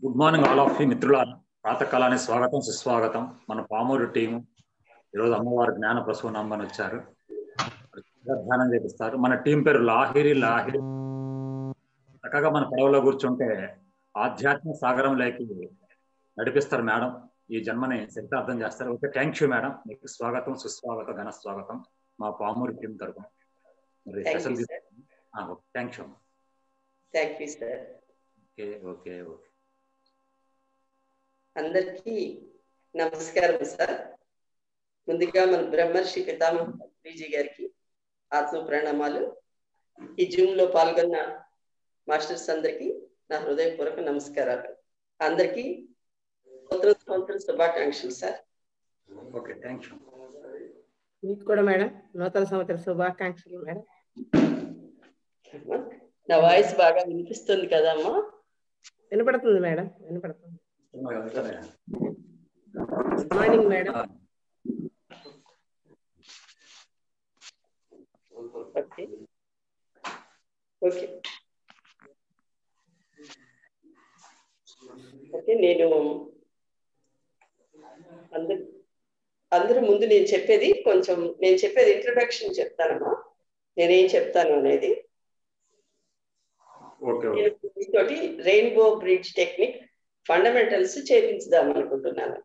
Good morning all of you మిత్రుల ప్రాతకాలానికి స్వాగతం సుస్వాగతం మన పామూరు టీము ఈరోజు అమ్మవారి జ్ఞాన ప్రసవ నమ్మని వచ్చారు ధ్యానం చేపిస్తారు మన టీం పేరు లాహిరి లాహిరి చక్కగా మన పడవలో కూర్చుంటే ఆధ్యాత్మిక సాగరంలోకి నడిపిస్తారు మేడం ఈ జన్మని చరితార్థం చేస్తారు ఓకే థ్యాంక్ యూ మేడం మీకు స్వాగతం సుస్వాగతం ఘన స్వాగతం మా పామూరు టీం తరఫున మరి thank special you sir thank you thank you sir okay okay okay అందరికీ నమస్కారం సార్ ముందుగా మన బ్రహ్మర్షి పితామహ పత్రిజీ గారికి ఆత్మ ప్రణామాలు ఈ జూమ్ లో పాల్గొన్న మాస్టర్స్ అందరికీ నా హృదయపూర్వక నమస్కారాలు అందరికీ నూతన సంవత్సర శుభాకాంక్షలు సార్ ఓకే థ్యాంక్ యూ మీకు కూడా మేడం నూతన సంవత్సర శుభాకాంక్షలు మేడం నా వాయిస్ బాగా వినిపిస్తుంది కదమ్మా వినపడుతుంది మేడం వినపడుతుంది morning madam okay okay okay నేను అందరు అందరూ ముందు నేను చెప్పేది కొంచెం నేను చెప్పేది ఇంట్రొడక్షన్ చెప్తానమ్మా నేనేం చెప్తాను అనేది ఓకే నేను మీతోటి రెయిన్బో బ్రిడ్జ్ టెక్నిక్ ఫండమెంటల్స్ చేపించుదాం అనుకుంటున్నాను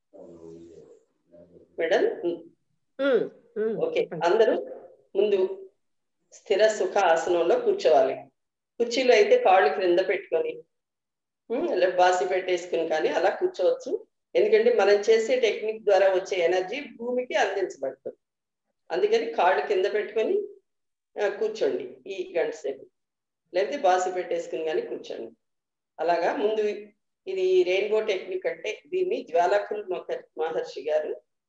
మేడం ఉమ్, ఉమ్, ఓకే చెప్పండి. అందరూ ముందు స్థిర సుఖ ఆసనంలో కూర్చోవాలి కుర్చీలో అయితే కాళ్ళు క్రింద పెట్టుకొని ఉమ్, ఇలా బాసి పెట్టేసుకుని కానీ అలా కూర్చోవచ్చు ఎందుకంటే మనం చేసే టెక్నిక్ ద్వారా వచ్చే ఎనర్జీ భూమికి అందించబడుతుంది అందుకని కాళ్ళు కింద పెట్టుకొని ఆ, కూర్చోండి ఈ గంట సేపు లేకపోతే బాసి పెట్టేసుకుని కానీ కూర్చోండి అలాగా ముందు ఇది రెయిన్బో టెక్నిక్ అంటే దీన్ని జ్వాలాకుల్ మొక్క మహర్షి గారు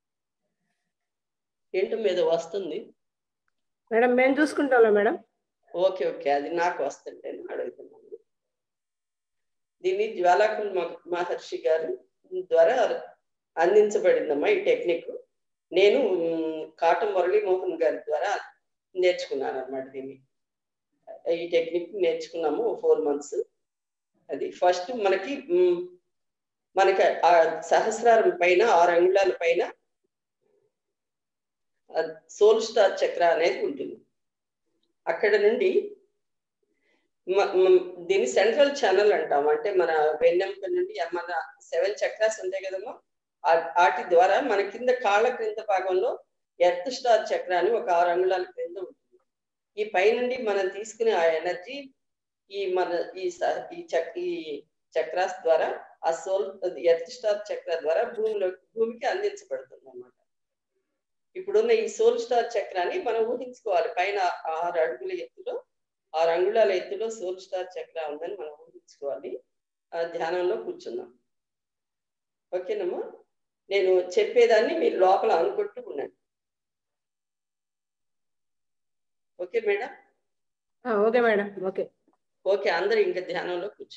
ఏంటో మీద వస్తుంది మేడం మేము చూసుకుంటాంలే మేడం ఓకే ఓకే అది నాకు వస్తుంటే నేను అడుగుతున్నాను దీన్ని జ్వాలాకుల్ మ- మహర్షి గారు ద్వారా అందించబడిందమ్మా ఈ టెక్నిక్ నేను మ్, కాట మురళీమోహన్ గారి ద్వారా నేర్చుకున్నాను అనమాట దీన్ని ఈ టెక్నిక్ నేర్చుకున్నాము ఫోర్ మంత్స్ అది ఫస్ట్ మనకి మ్, మనకి ఆ సహస్రారం పైన ఆరు అంగుళాల పైన సోల్ స్టార్ చక్ర అనేది ఉంటుంది అక్కడ నుండి మ- మ- దీన్ని సెంట్రల్ ఛానల్ అంటాం అంటే మన వెన్నెముక నుండి మన సెవెన్ చక్రాస్ ఉంటాయి కదమ్మా ఆ- వాటి ద్వారా మన కింద కాళ్ళ క్రింద భాగంలో ఎర్త్ స్టార్ చక్ర అని ఒక ఆరు అంగుళాల క్రింద ఉంటుంది ఈ పై నుండి మనం తీసుకునే ఆ ఎనర్జీ ఈ మన ఈ స- ఈ చక్ ఈ చక్రాస్ ద్వారా ఆ సోల్ ఎర్త్ స్టార్ చక్ర ద్వారా భూమిలో భూమికి అందించబడుతుంది అన్నమాట ఇప్పుడున్న ఈ సోల్ స్టార్ చక్రాన్ని మనం ఊహించుకోవాలి పైన ఆరు అడుగుల ఎత్తులో ఆరు అంగుళాల ఎత్తులో సోల్ స్టార్ చక్ర ఉందని మనం ఊహించుకోవాలి ఆ ధ్యానంలో కూర్చుందాం ఓకేనమ్మా నేను చెప్పేదాన్ని మీరు లోపల అనుకుంటూ ఉండండి ఓకే మేడం ఆ, ఓకే మేడం ఓకే ఓకే అందరు ఇంకా ధ్యానంలో కూర్చో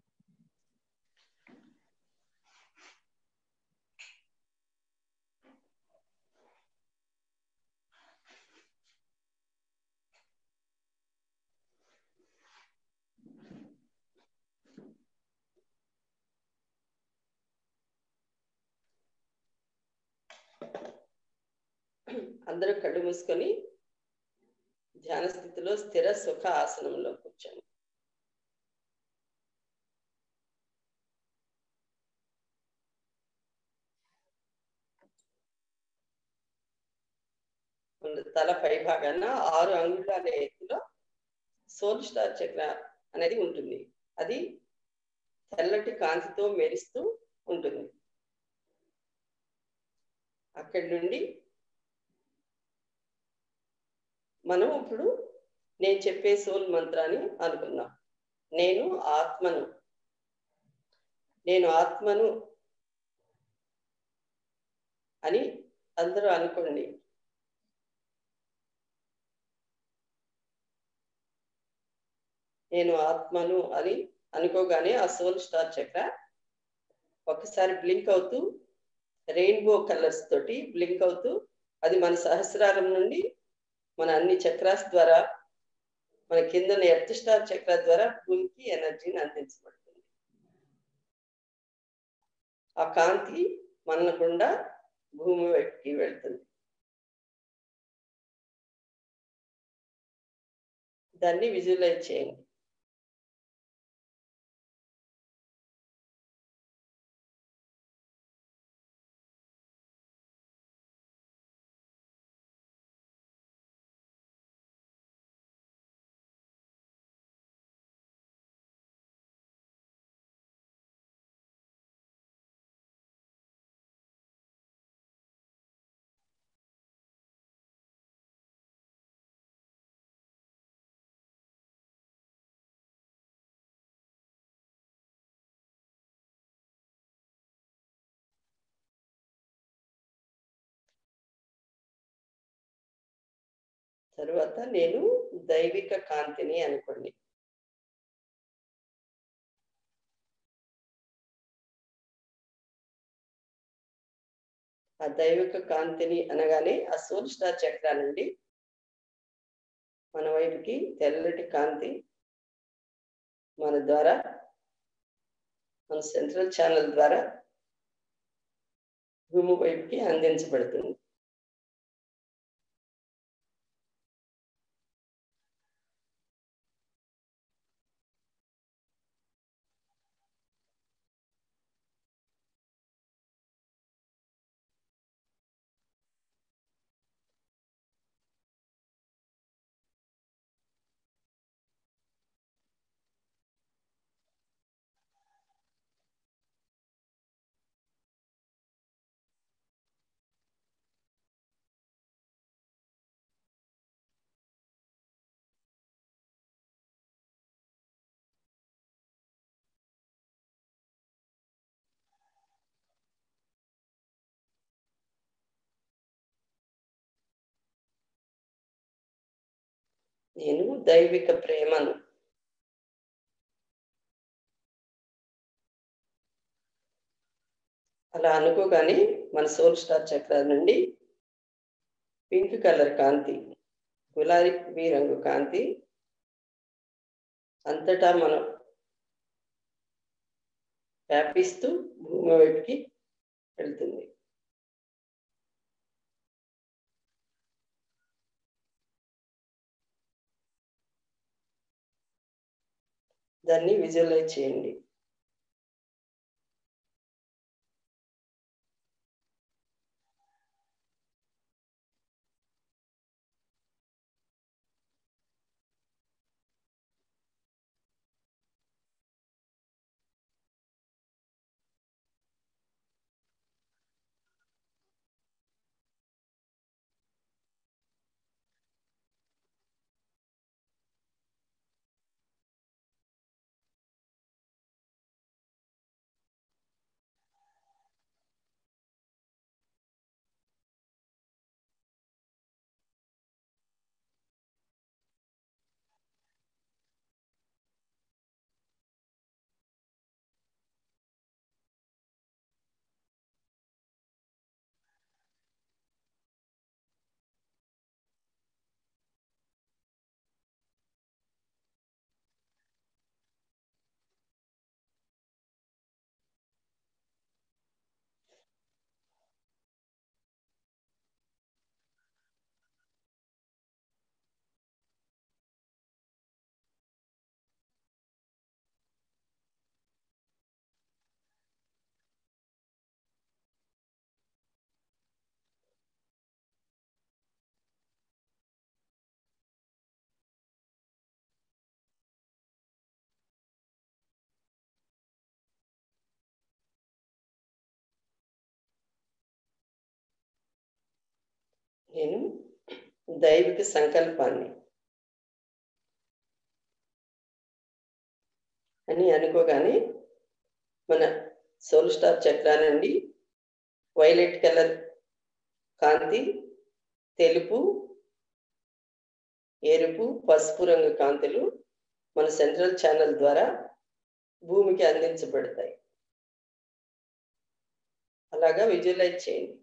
అందరూ కళ్ళు మూసుకొని ధ్యాన స్థితిలో స్థిర సుఖ ఆసనంలో కూర్చోండి మన తల పై భాగాన ఆరు అంగుళాల ఎత్తులో సోల్ స్టార్ చక్ర అనేది ఉంటుంది అది తెల్లటి కాంతితో మెరుస్తూ ఉంటుంది అక్కడి నుండి మనం ఇప్పుడు నేను చెప్పే సోల్ మంత్రాన్ని అనుకుందాం నేను ఆత్మను నేను ఆత్మను అని అందరూ అనుకోండి నేను ఆత్మను అని అనుకోగానే ఆ సోల్ స్టార్ చక్ర ఒకసారి బ్లింక్ అవుతూ రెయిన్బో కలర్స్ తోటి బ్లింక్ అవుతూ అది మన సహస్రారం నుండి మన అన్ని చక్రాస్ ద్వారా మన కింద ఎర్త్ స్టార్ చక్ర ద్వారా భూమికి ఎనర్జీని అందించబడుతుంది ఆ కాంతి మన గుండా భూమి వైపుకి వెళ్తుంది దాన్ని విజువలైజ్ చేయండి తరువాత నేను దైవిక కాంతిని అనుకోండి ఆ దైవిక కాంతిని అనగానే ఆ సోల్ స్టార్ చక్ర నుండి మన వైపుకి తెల్లటి కాంతి మన ద్వారా మన సెంట్రల్ ఛానల్ ద్వారా భూమి వైపుకి అందించబడుతుంది నేను దైవిక ప్రేమను అలా అనుకోగానే మన సోల్ స్టార్ చక్ర నుండి పింక్ కలర్ కాంతి గులాబీ రంగు కాంతి అంతటా మనం వ్యాపిస్తూ భూమి వైపుకి వెళ్తుంది దాన్ని విజువలైజ్ చేయండి నేను దైవిక సంకల్పాన్ని అని అనుకోగానే మన సోల్ స్టార్ చక్రా నుండి వైలెట్ కలర్ కాంతి తెలుపు ఎరుపు పసుపు రంగు కాంతులు మన సెంట్రల్ ఛానల్ ద్వారా భూమికి అందించబడతాయి అలాగా విజువలైజ్ చేయండి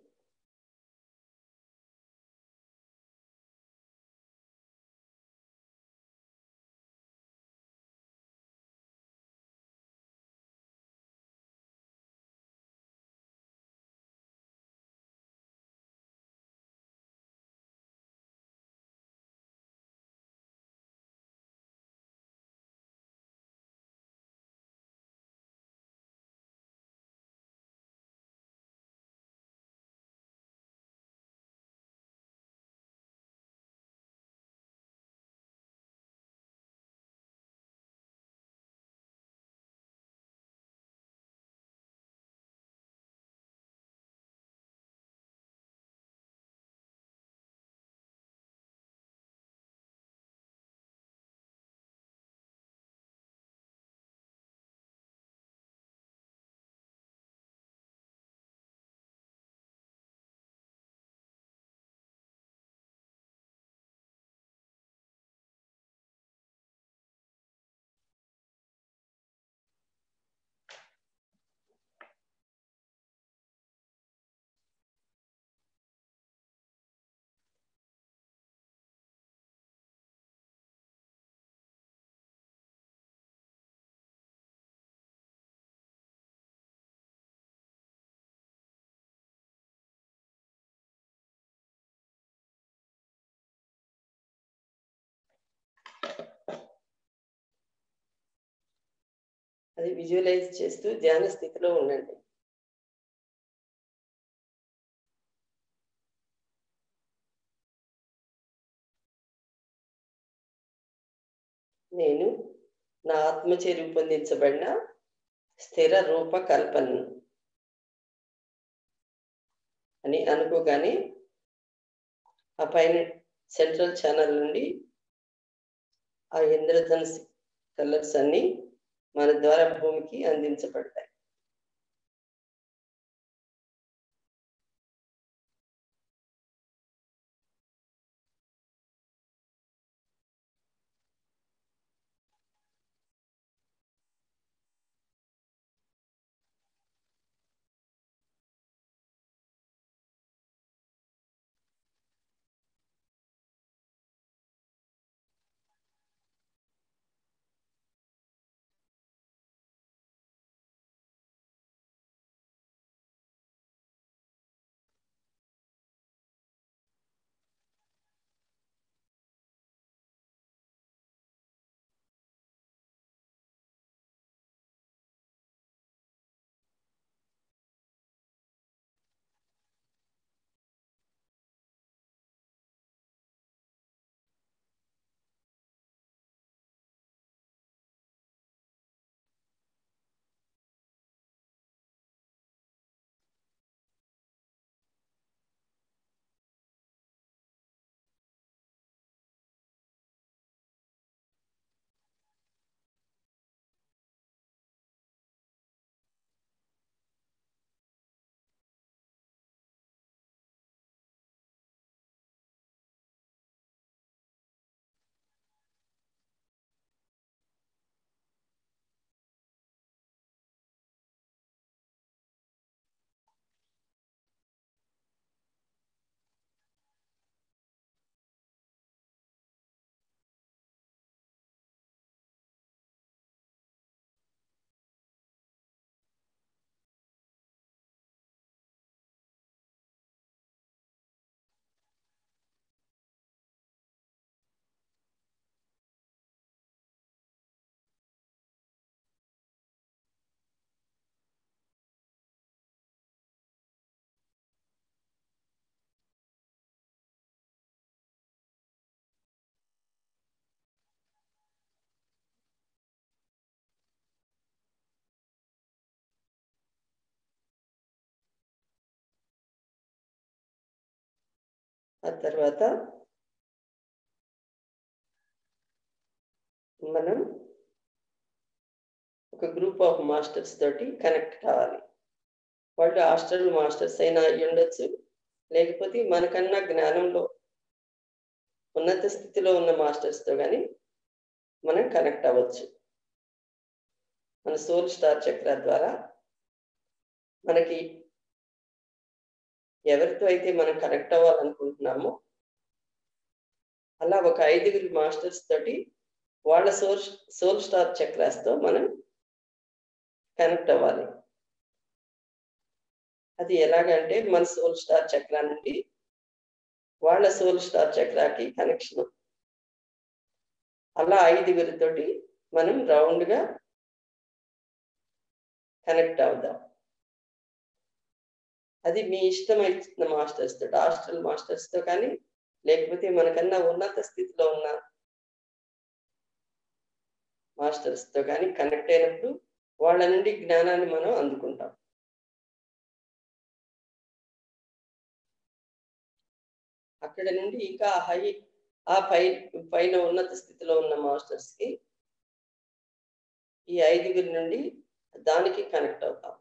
అది విజువలైజ్ చేస్తూ ధ్యాన స్థితిలో ఉండండి నేను నా ఆత్మచే రూపొందించబడిన స్థిర రూప కల్పనను అని అనుకోగానే ఆ పైన సెంట్రల్ ఛానల్ నుండి ఆ ఇంద్రధనుస్ కలర్స్ అన్ని మన ద్వారా భూమికి అందించబడతాయి ఆ తర్వాత మనం ఒక గ్రూప్ ఆఫ్ మాస్టర్స్ తోటి కనెక్ట్ కావాలి వాళ్ళు హాస్టల్ మాస్టర్స్ అయినా అయ్యి ఉండొచ్చు లేకపోతే మనకన్నా జ్ఞానంలో ఉన్నత స్థితిలో ఉన్న మాస్టర్స్తో కానీ మనం కనెక్ట్ అవ్వచ్చు మన సోల్ స్టార్ చక్ర ద్వారా మనకి ఎవరితో అయితే మనం కనెక్ట్ అవ్వాలనుకుంటున్నామో అలా ఒక ఐదుగురు మాస్టర్స్ తోటి వాళ్ళ సోల్ సోల్ స్టార్ చక్రాస్తో మనం కనెక్ట్ అవ్వాలి అది ఎలాగంటే మన సోల్ స్టార్ చక్ర నుండి వాళ్ళ సోల్ స్టార్ చక్రాకి కనెక్షన్ అలా ఐదుగురితోటి మనం రౌండ్గా కనెక్ట్ అవుదాం అది మీ ఇష్టమైన మాస్టర్స్ తో హాస్టల్ మాస్టర్స్ తో కానీ లేకపోతే మనకన్నా ఉన్నత స్థితిలో ఉన్న మాస్టర్స్ తో కానీ కనెక్ట్ అయినప్పుడు వాళ్ళ నుండి జ్ఞానాన్ని మనం అందుకుంటాం అక్కడ నుండి ఇంకా హై ఆ పై పైన ఉన్నత స్థితిలో ఉన్న మాస్టర్స్ కి ఈ ఐదుగురి నుండి దానికి కనెక్ట్ అవుతాం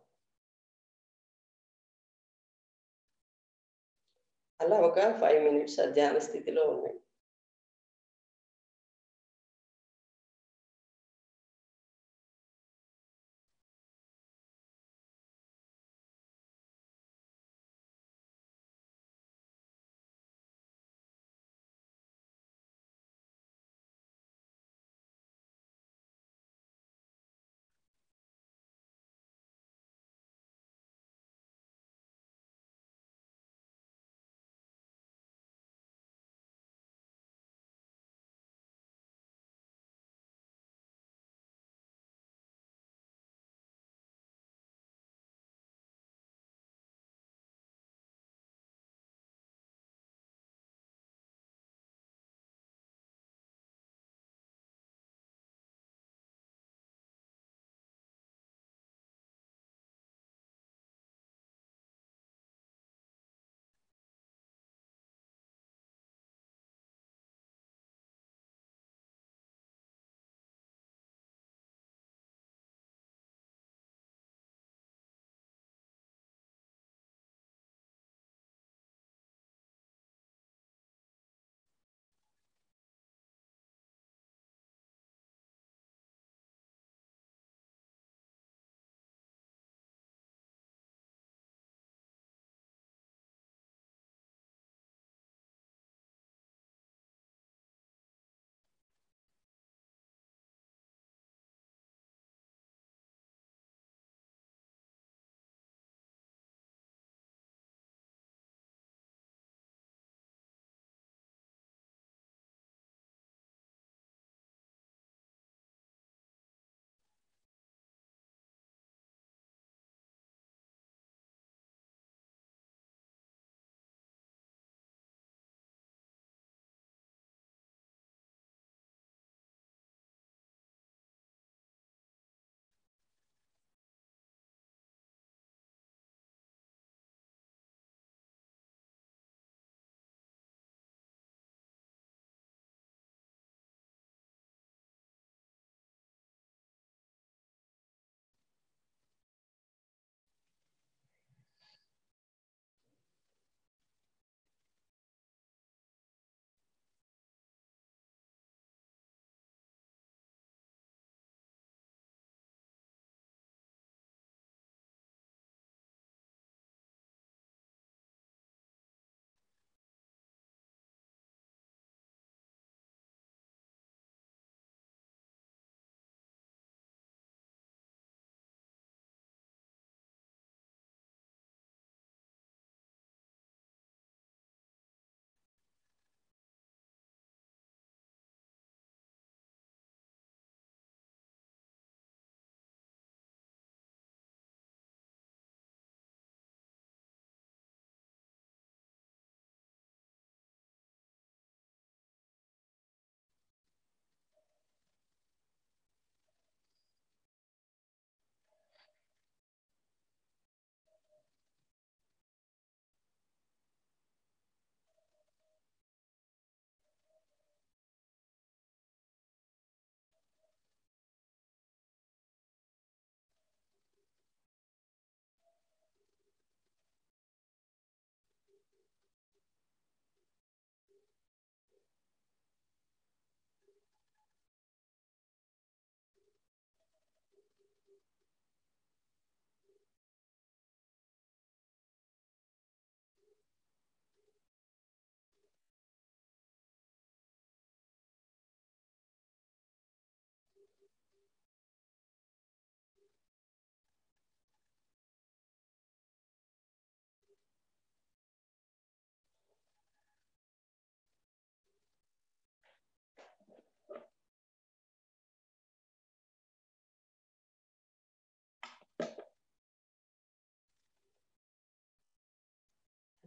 అలా ఒక ఫైవ్ మినిట్స్ ఆ ధ్యాన స్థితిలో ఉన్నాయి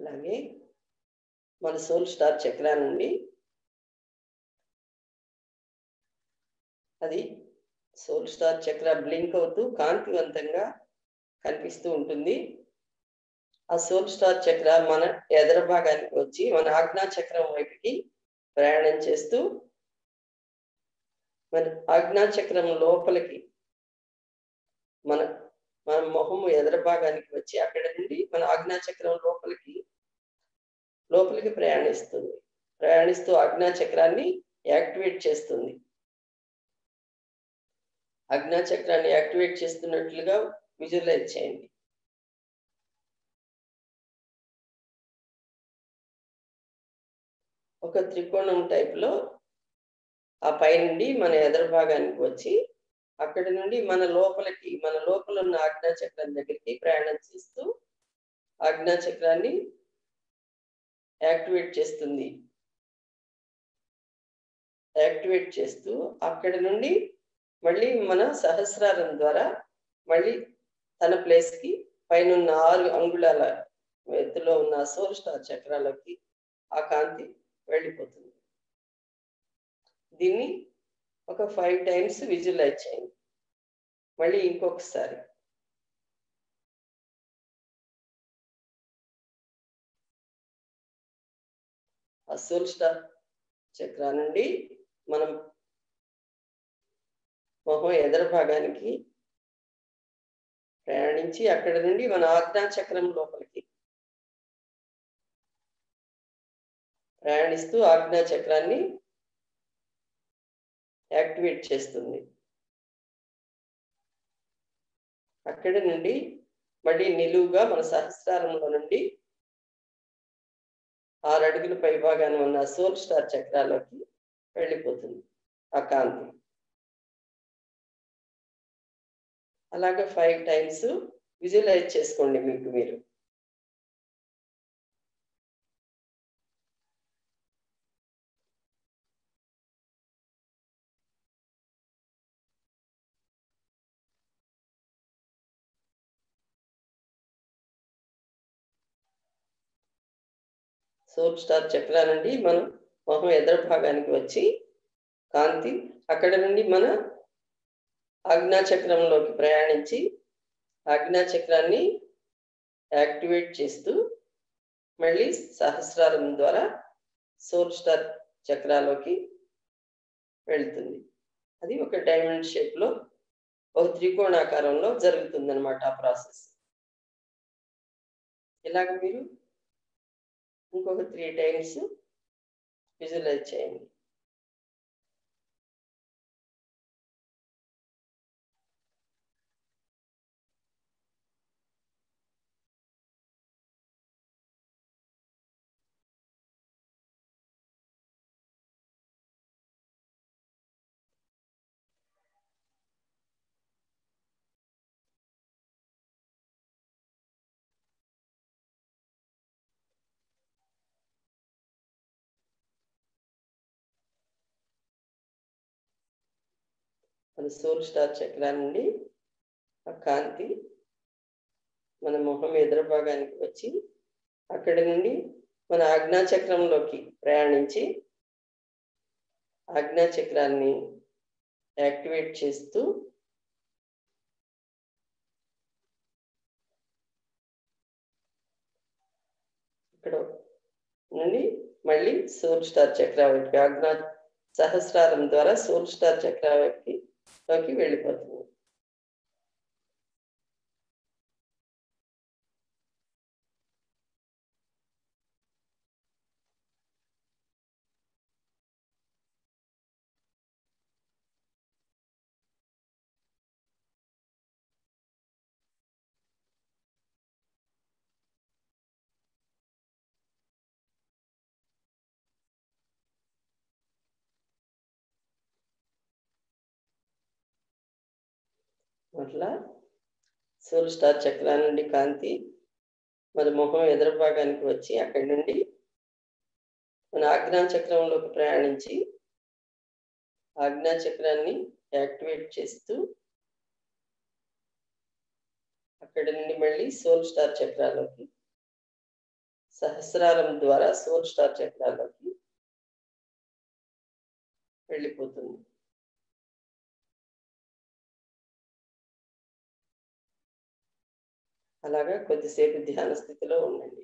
అలాగే మన సోల్ స్టార్ చక్రా నుండి అది సోల్ స్టార్ చక్ర బ్లింక్ అవుతూ కాంతివంతంగా కనిపిస్తూ ఉంటుంది ఆ సోల్ స్టార్ చక్ర మన ఎదర భాగానికి వచ్చి మన ఆజ్ఞా చక్రం వైపుకి ప్రయాణం చేస్తూ మన ఆజ్ఞా చక్రం లోపలికి మన మన మొహము ఎదర భాగానికి వచ్చి అక్కడ నుండి మన ఆజ్ఞా చక్రం లోపలికి లోపలికి ప్రయాణిస్తుంది ప్రయాణిస్తూ ఆజ్ఞా చక్రాన్ని యాక్టివేట్ చేస్తుంది ఆజ్ఞా చక్రాన్ని యాక్టివేట్ చేస్తున్నట్లుగా విజువలైజ్ చేయండి ఒక త్రికోణం టైప్లో ఆ పై నుండి మన ఎదర భాగానికి వచ్చి అక్కడి నుండి మన లోపలికి మన లోపల ఉన్న ఆజ్ఞా చక్రం దగ్గరికి ప్రయాణం చేస్తూ ఆజ్ఞా చక్రాన్ని యాక్టివేట్ చేస్తుంది యాక్టివేట్ చేస్తూ అక్కడి నుండి మళ్ళీ మన సహస్రారం ద్వారా మళ్ళీ తన ప్లేస్కి పైన ఉన్న ఆరు అంగుళాల ఎత్తులో ఉన్న సోల్ స్టార్ చక్రాలకి ఆ కాంతి వెళ్ళిపోతుంది దీన్ని ఒక ఫైవ్ టైమ్స్ విజువలైజ్ చేయండి మళ్ళీ ఇంకొకసారి ఆ సోల్ స్టార్ చక్రా నుండి మనం మొహం ఎదర భాగానికి ప్రయాణించి అక్కడి నుండి మన ఆజ్ఞా చక్రం లోపలికి ప్రయాణిస్తూ ఆజ్ఞా చక్రాన్ని యాక్టివేట్ చేస్తుంది అక్కడి నుండి మళ్ళీ నిలువుగా మన సహస్రారంలో నుండి ఆరు అడుగుల పై భాగాన ఉన్న సోల్ స్టార్ చక్రాలోకి వెళ్ళిపోతుంది ఆ కాంతి అలాగే ఫైవ్ టైమ్స్ విజువలైజ్ చేసుకోండి మీకు మీరు సోప్ స్టార్ చక్రా నుండి మనం మొహం ఎదర భాగానికి వచ్చి కాంతి అక్కడ నుండి మన ఆజ్ఞా చక్రంలోకి ప్రయాణించి ఆజ్ఞా చక్రాన్ని యాక్టివేట్ చేస్తూ మళ్ళీ సహస్రారం ద్వారా సోల్ స్టార్ చక్రాలోకి వెళ్తుంది అది ఒక డైమండ్ షేప్లో ఒక త్రికోణాకారంలో జరుగుతుంది అనమాట ఆ ప్రాసెస్ ఇలాగ మీరు ఇంకొక త్రీ టైమ్స్ విజువలైజ్ చేయండి మన సోల్ స్టార్ చక్రా నుండి ఆ కాంతి మన మొహం ఎదురు భాగానికి వచ్చి అక్కడి నుండి మన ఆజ్ఞా చక్రంలోకి ప్రయాణించి ఆజ్ఞా చక్రాన్ని యాక్టివేట్ చేస్తూ ఇక్కడ నుండి మళ్ళీ సోల్ స్టార్ చక్ర వైపుకి ఆజ్ఞా సహస్రారం ద్వారా సోల్ స్టార్ చక్ర వైపుకి లోకి వెళ్ళిపోతుంది అట్లా సోల్ స్టార్ చక్రా నుండి కాంతి మన మొహం ఎదురు భాగానికి వచ్చి అక్కడి నుండి మన ఆజ్ఞా చక్రంలోకి ప్రయాణించి ఆజ్ఞా చక్రాన్ని యాక్టివేట్ చేస్తూ అక్కడి నుండి మళ్ళీ సోల్ స్టార్ చక్రాలోకి సహస్రారం ద్వారా సోల్ స్టార్ చక్రాల్లోకి వెళ్ళిపోతుంది అలాగా కొద్దిసేపు ధ్యాన స్థితిలో ఉండండి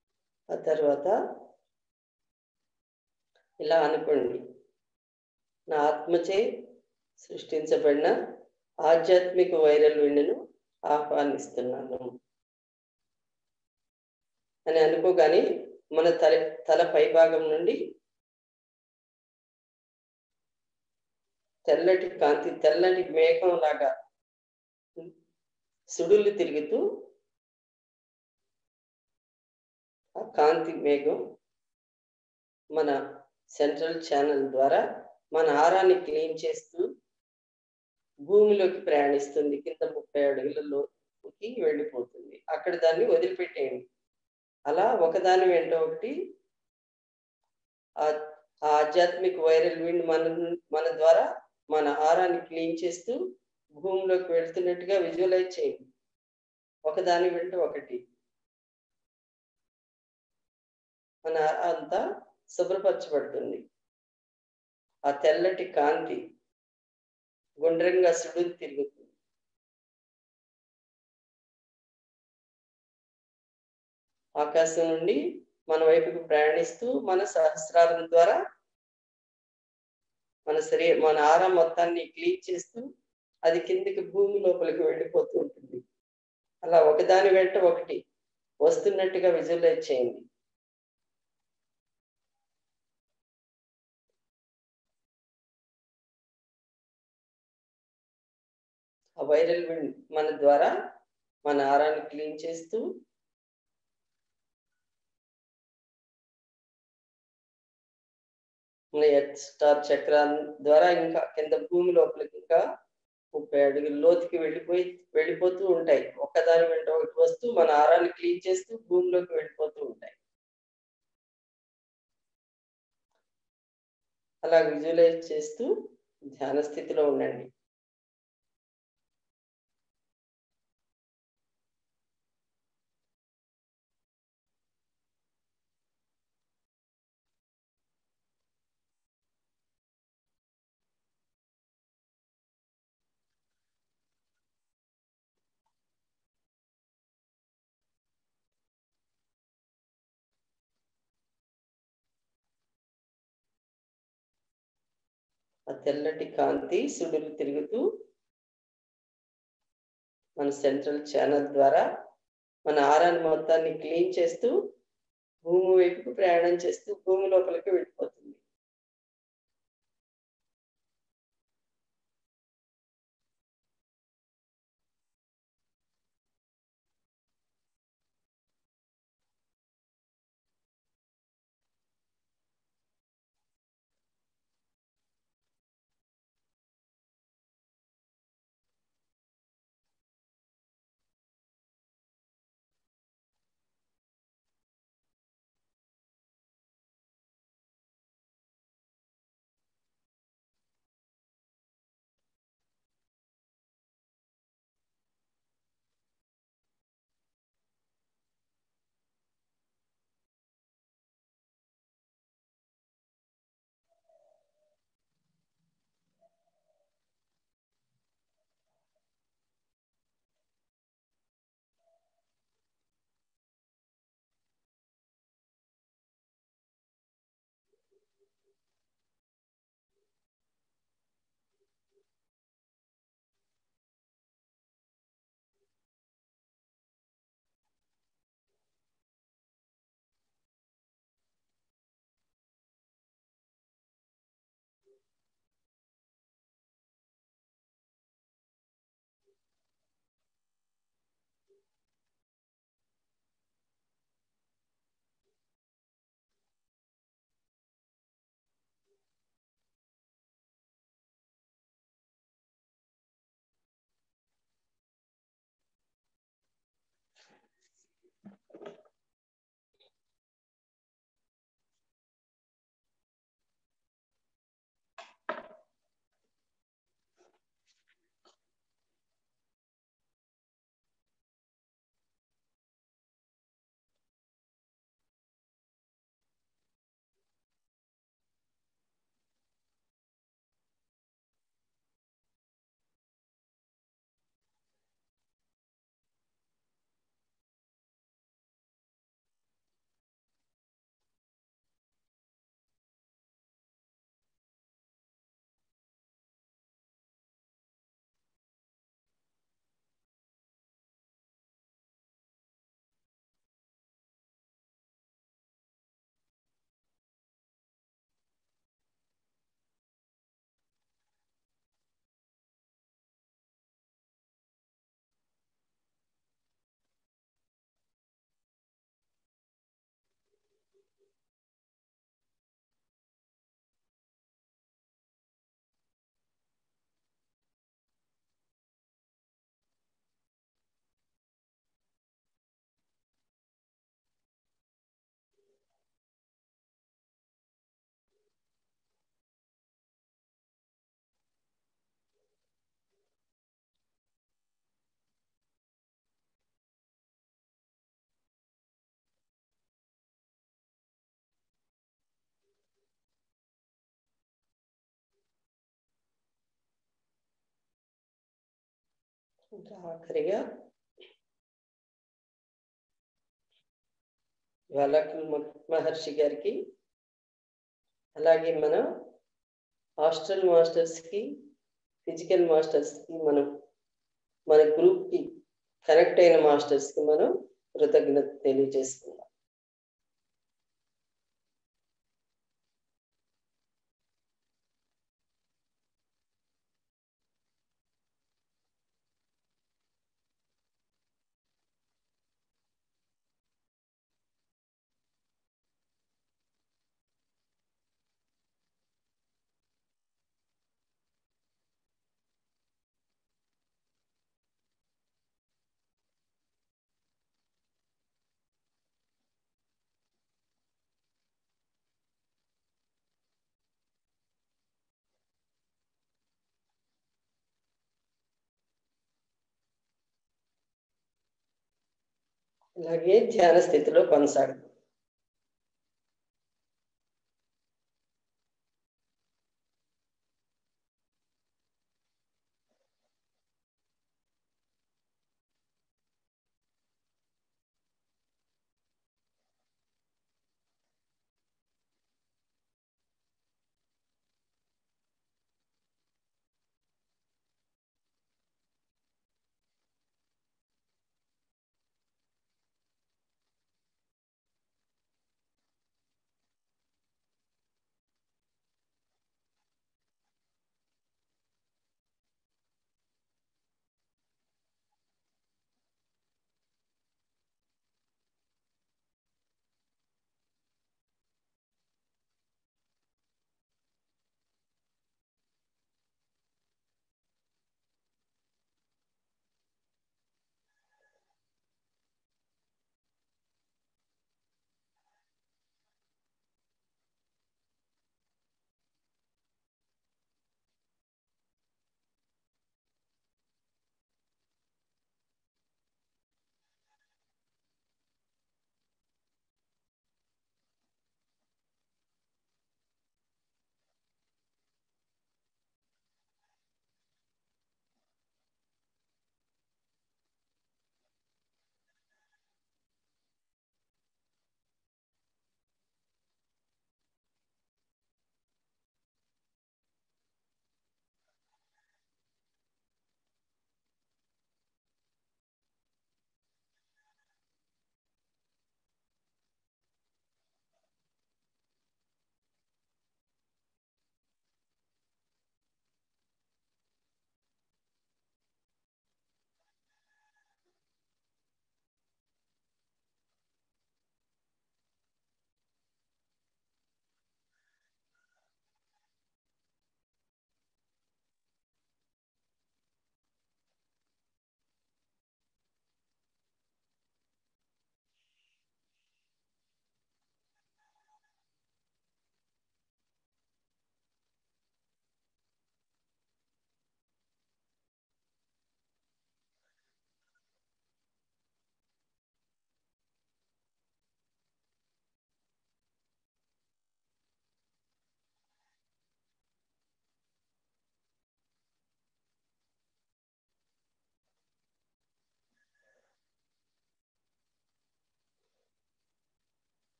ఆ తర్వాత ఇలా అనుకోండి నా ఆత్మచే సృష్టించబడిన ఆధ్యాత్మిక వైరల్ విండును ఆహ్వానిస్తున్నాను అని అనుకోగానే మన తల తల పైభాగం నుండి తెల్లటి కాంతి తెల్లటి మేఘం లాగా సుడులు తిరుగుతూ ఆ కాంతి మేఘం మన సెంట్రల్ ఛానల్ ద్వారా మన ఆరాన్ని క్లీన్ చేస్తూ భూమిలోకి ప్రయాణిస్తుంది కింద ముప్పై అడుగులలోకి వెళ్ళిపోతుంది అక్కడ దాన్ని వదిలిపెట్టేయండి అలా ఒకదాని వెంట ఒకటి ఆ ఆధ్యాత్మిక వైరల్ విండ్ మన మన ద్వారా మన ఆరాన్ని క్లీన్ చేస్తూ భూమిలోకి వెళ్తున్నట్టుగా విజువలైజ్ చేయండి ఒకదాని వెంట ఒకటి మన అంతా శుభ్రపరచబడుతుంది ఆ తెల్లటి కాంతి గుండ్రంగా సుడులు తిరుగుతుంది ఆకాశం నుండి మన వైపుకు ప్రయాణిస్తూ మన సహస్రారం ద్వారా మన శరీర మన ఆరా మొత్తాన్ని క్లీన్ చేస్తూ అది కిందికి భూమి లోపలికి వెళ్ళిపోతూ ఉంటుంది అలా ఒకదాని వెంట ఒకటి వస్తున్నట్టుగా విజువలైజ్ చేయండి ఆ వైరల్ విండ్ మన ద్వారా మన ఆరాన్ని క్లీన్ చేస్తూ మన ఎర్త్ స్టార్ చక్రాన్ ద్వారా ఇంకా కింద భూమి లోపలికి ఇంకా ముప్పై అడుగుల లోతుకి వెళ్ళిపోయి వెళ్ళిపోతూ ఉంటాయి ఒక్కదాని వెంట ఒకటి వస్తూ మన ఆరాన్ని క్లీన్ చేస్తూ భూమిలోకి వెళ్ళిపోతూ ఉంటాయి అలా విజువలైజ్ చేస్తూ ధ్యాన స్థితిలో ఉండండి ఆ తెల్లటి కాంతి సుడులు తిరుగుతూ మన సెంట్రల్ ఛానల్ ద్వారా మన ఆరాన్ని మొత్తాన్ని క్లీన్ చేస్తూ భూమి వైపుకు ప్రయాణం చేస్తూ భూమి లోపలికి వెళ్ళిపోతుంది ఇంకా ఆఖరిగా వాలకుల్ మహర్షి గారికి అలాగే మన హాస్టల్ మాస్టర్స్ కి ఫిజికల్ మాస్టర్స్ కి మనం మన గ్రూప్ కి కనెక్ట్ అయిన మాస్టర్స్ కి మనం కృతజ్ఞత తెలియజేస్తున్నాం అలాగే ధ్యాన స్థితిలో కొనసాగుతాం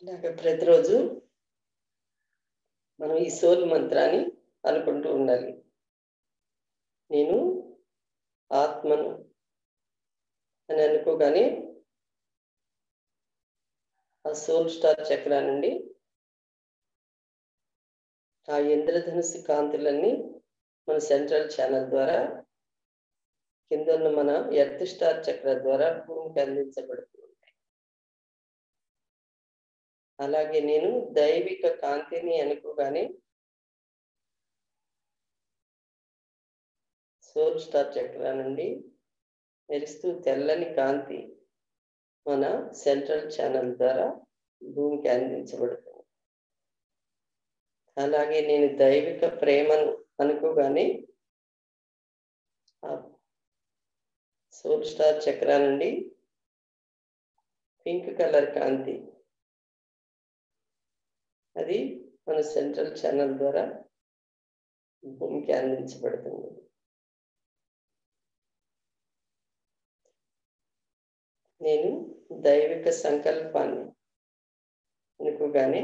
ఇలాగ ప్రతిరోజు మనం ఈ సోల్ మంత్రాన్ని అనుకుంటూ ఉండాలి నేను ఆత్మను అని అనుకోగానే ఆ సోల్ స్టార్ చక్ర నుండి ఆ ఇంద్రధనుసు కాంతులన్నీ మన సెంట్రల్ ఛానల్ ద్వారా కింద ఉన్న మన ఎర్త్ స్టార్ చక్ర ద్వారా భూమికి అందించబడుతూ ఉంటాయి అలాగే నేను దైవిక కాంతిని అనుకోగానే సోల్ స్టార్ చక్ర నుండి మెరుస్తూ తెల్లని కాంతి మన సెంట్రల్ ఛానల్ ద్వారా భూమికి అందించబడుతుంది అలాగే నేను దైవిక ప్రేమను అనుకోగానే సోల్ స్టార్ చక్ర నుండి పింక్ కలర్ కాంతి అది మన సెంట్రల్ ఛానల్ ద్వారా భూమికి అందించబడుతుంది నేను దైవిక సంకల్పాన్ని అనుకోగానే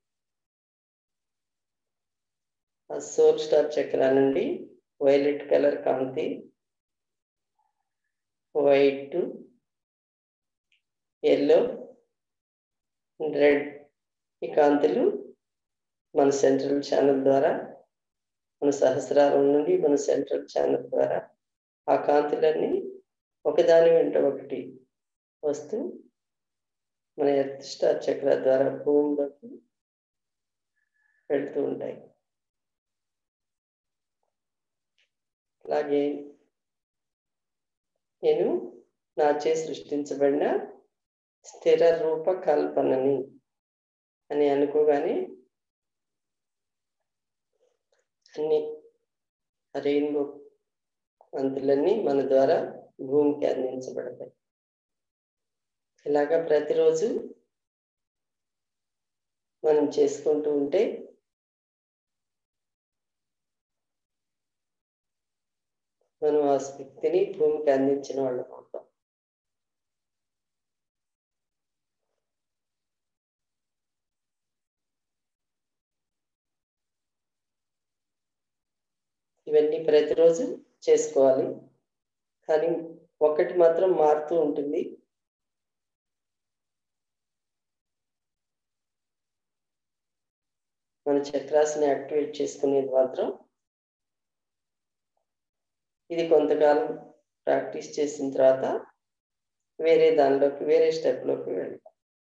ఆ సోల్ స్టార్ చక్ర నుండి వైలెట్ కలర్ కాంతి వైట్ ఎల్లో రెడ్ ఈ కాంతులు మన సెంట్రల్ ఛానల్ ద్వారా మన సహస్రారం నుండి మన సెంట్రల్ ఛానల్ ద్వారా ఆ కాంతులన్నీ ఒకదాని వెంట ఒకటి వస్తూ మన ఎర్త్ స్టార్ చక్ర ద్వారా భూమిలోకి వెళ్తూ ఉంటాయి అలాగే నేను నాచే సృష్టించబడిన స్థిర రూప కల్పనని అని అనుకోగానే అన్ని రెయిన్బో అంతులన్నీ మన ద్వారా భూమికి అందించబడతాయి ఇలాగా ప్రతిరోజు మనం చేసుకుంటూ ఉంటే మనం ఆ శక్తిని భూమికి అందించిన వాళ్ళం అవుతాం ఇవన్నీ ప్రతిరోజు చేసుకోవాలి కానీ ఒకటి మాత్రం మారుతూ ఉంటుంది మన చక్రాస్ని యాక్టివేట్ చేసుకునేది మాత్రం ఇది కొంతకాలం ప్రాక్టీస్ చేసిన తర్వాత వేరే దానిలోకి వేరే స్టెప్లోకి వెళ్తాం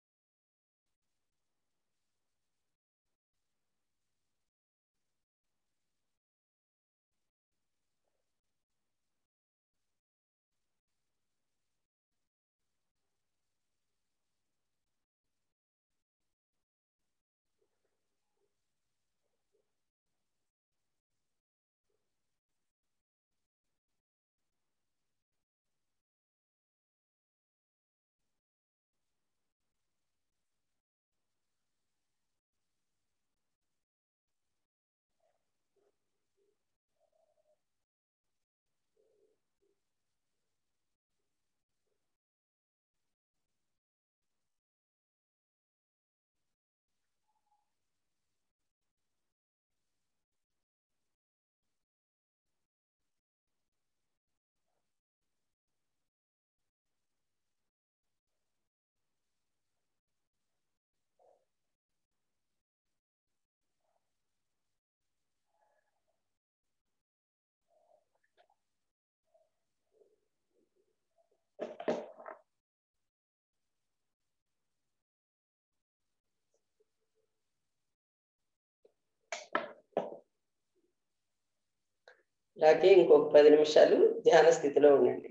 అలాగే ఇంకొక పది నిమిషాలు ధ్యాన స్థితిలో ఉండండి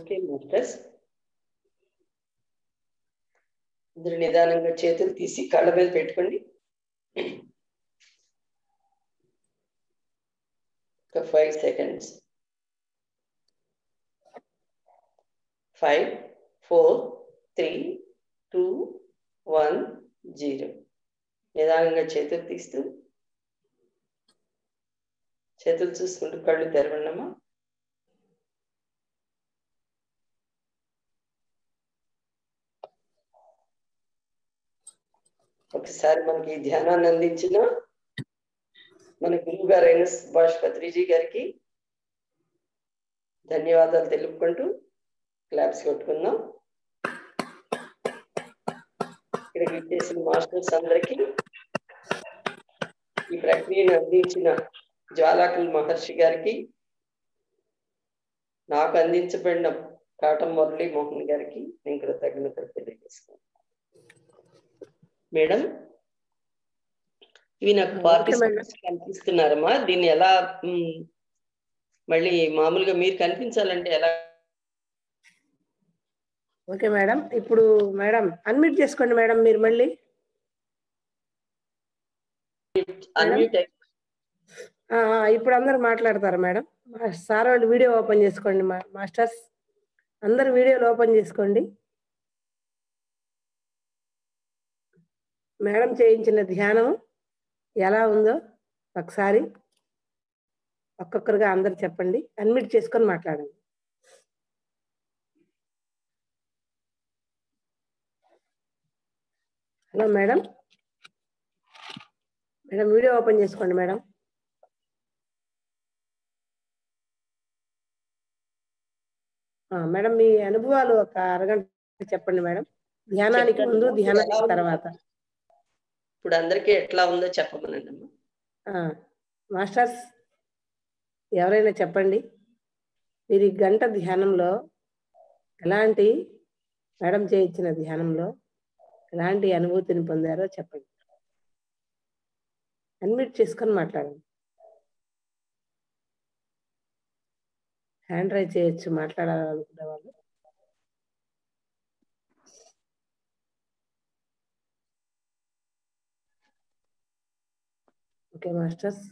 ఓకే మాస్టర్స్ ఇద్దరు నిదానంగా చేతులు తీసి కళ్ళ మీద పెట్టుకోండి ఒక five seconds five four three two one zero నిదానంగా చేతులు తీస్తూ చేతులు చూసుకుంటూ కళ్ళు తెరవండమ్మా ఒకసారి మనకి ఈ ధ్యానాన్ని అందించిన మన గురువు గారైన సుభాష్ పత్రిజీ గారికి ధన్యవాదాలు తెలుపుకుంటూ క్లాప్స్ కొట్టుకుందాం ఇక్కడికి చేసిన మాస్టర్స్ అందరికీ ఈ ప్రక్రియను అందించిన జ్వాలాకుల మహర్షి గారికి నాకు అందించబడిన కాటం మురళీ మోహన్ గారికి నేను కృతజ్ఞతలు తెలియజేసుకున్నాను మేడం ఇవి నాకు ఓకే పార్టిసిపెంట్స్ కనిపిస్తున్నారమ్మా దీన్ని ఎలా మ్, మళ్ళీ మామూలుగా మీరు కనిపించాలంటే ఎలా ఓకే మేడం ఇప్పుడు మేడం అన్మ్యూట్ చేసుకోండి మేడం మీరు మళ్ళీ అన్మ్యూట్ అయి- ఆ, ఆ, ఇప్పుడు అందరు మాట్లాడతారు మేడం మా- సార్ వాళ్ళు వీడియో ఓపెన్ చేసుకోండి మా మాస్టర్స్ అందరు వీడియోలు ఓపెన్ చేసుకోండి మేడం చేయించిన ధ్యానం ఎలా ఉందో ఒకసారి ఒక్కొక్కరుగా అందరు చెప్పండి అన్మిట్ చేసుకొని మాట్లాడండి hello madam madam video open చేసుకోండి మేడం ఆ, మేడం మీ అనుభవాలు ఒక అరగంట చెప్పండి మేడం ధ్యానానికి ముందు చెప్తాను. ధ్యానానికి ఎలా ఉంది? తర్వాత ఇప్పుడు అందరికీ ఎట్లా ఉందో చెప్పమనండి అమ్మా ఆ, మాస్టర్స్ ఎవరైనా చెప్పండి మీరు ఈ గంట ధ్యానంలో ఎలాంటి మేడం చేయించిన ధ్యానంలో ఎలాంటి అనుభూతిని పొందారో చెప్పండి అన్మిట్ చేసుకొని మాట్లాడండి హ్యాండ్ రైజ్ చేయొచ్చు మాట్లాడాలనుకునే వాళ్ళు ఓకే మాస్టర్స్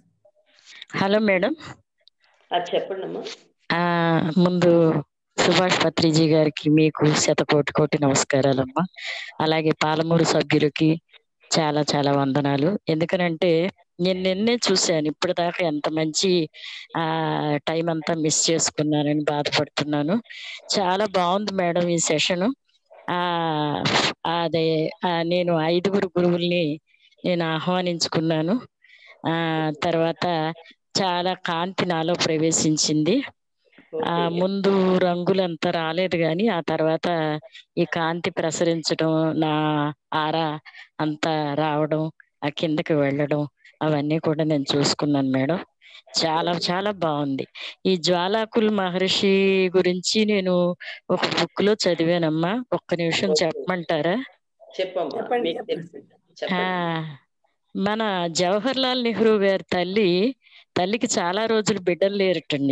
హలో మేడం అది చెప్పండి అమ్మా ఆ ముందు సుభాష్ పత్రిజీ గారికి మీకు శతకోటి కోటి నమస్కారాలమ్మా అలాగే పాలమూరు సభ్యులకి చాలా చాలా వందనాలు ఎందుకనంటే నేను నిన్నే చూశాను ఇప్పటిదాకా ఎంత మంచి ఆ టైం అంతా మిస్ చేసుకున్నానని బాధపడుతున్నాను చాలా బాగుంది మేడం ఈ సెషన్ ఆ అదే ఆ, నేను ఐదుగురు గురువుల్ని నేను ఆహ్వానించుకున్నాను ఆ తర్వాత చాలా కాంతి నాలో ప్రవేశించింది ఆ ఓకే. ముందు రంగులంతా రాలేదు కానీ ఆ తర్వాత ఈ కాంతి ప్రసరించడం నా ఆరా అంతా రావడం ఆ కిందకి వెళ్ళడం అవన్నీ కూడా నేను చూసుకున్నాను మేడం చాలా చాలా బాగుంది ఈ జ్వాలాకుల్ మహర్షి గురించి నేను ఒక బుక్ లో చదివానమ్మా ఒక్క నిమిషం ఓకే. చెప్పమంటారా చెప్పమ్మా చెప్పండి, మీకు చెప్పండి. తెలుసు ఆ, చెప్పండి మన జవహర్ లాల్ నెహ్రూ గారి తల్లి తల్లికి చాలా రోజులు బిడ్డలు లేరటండి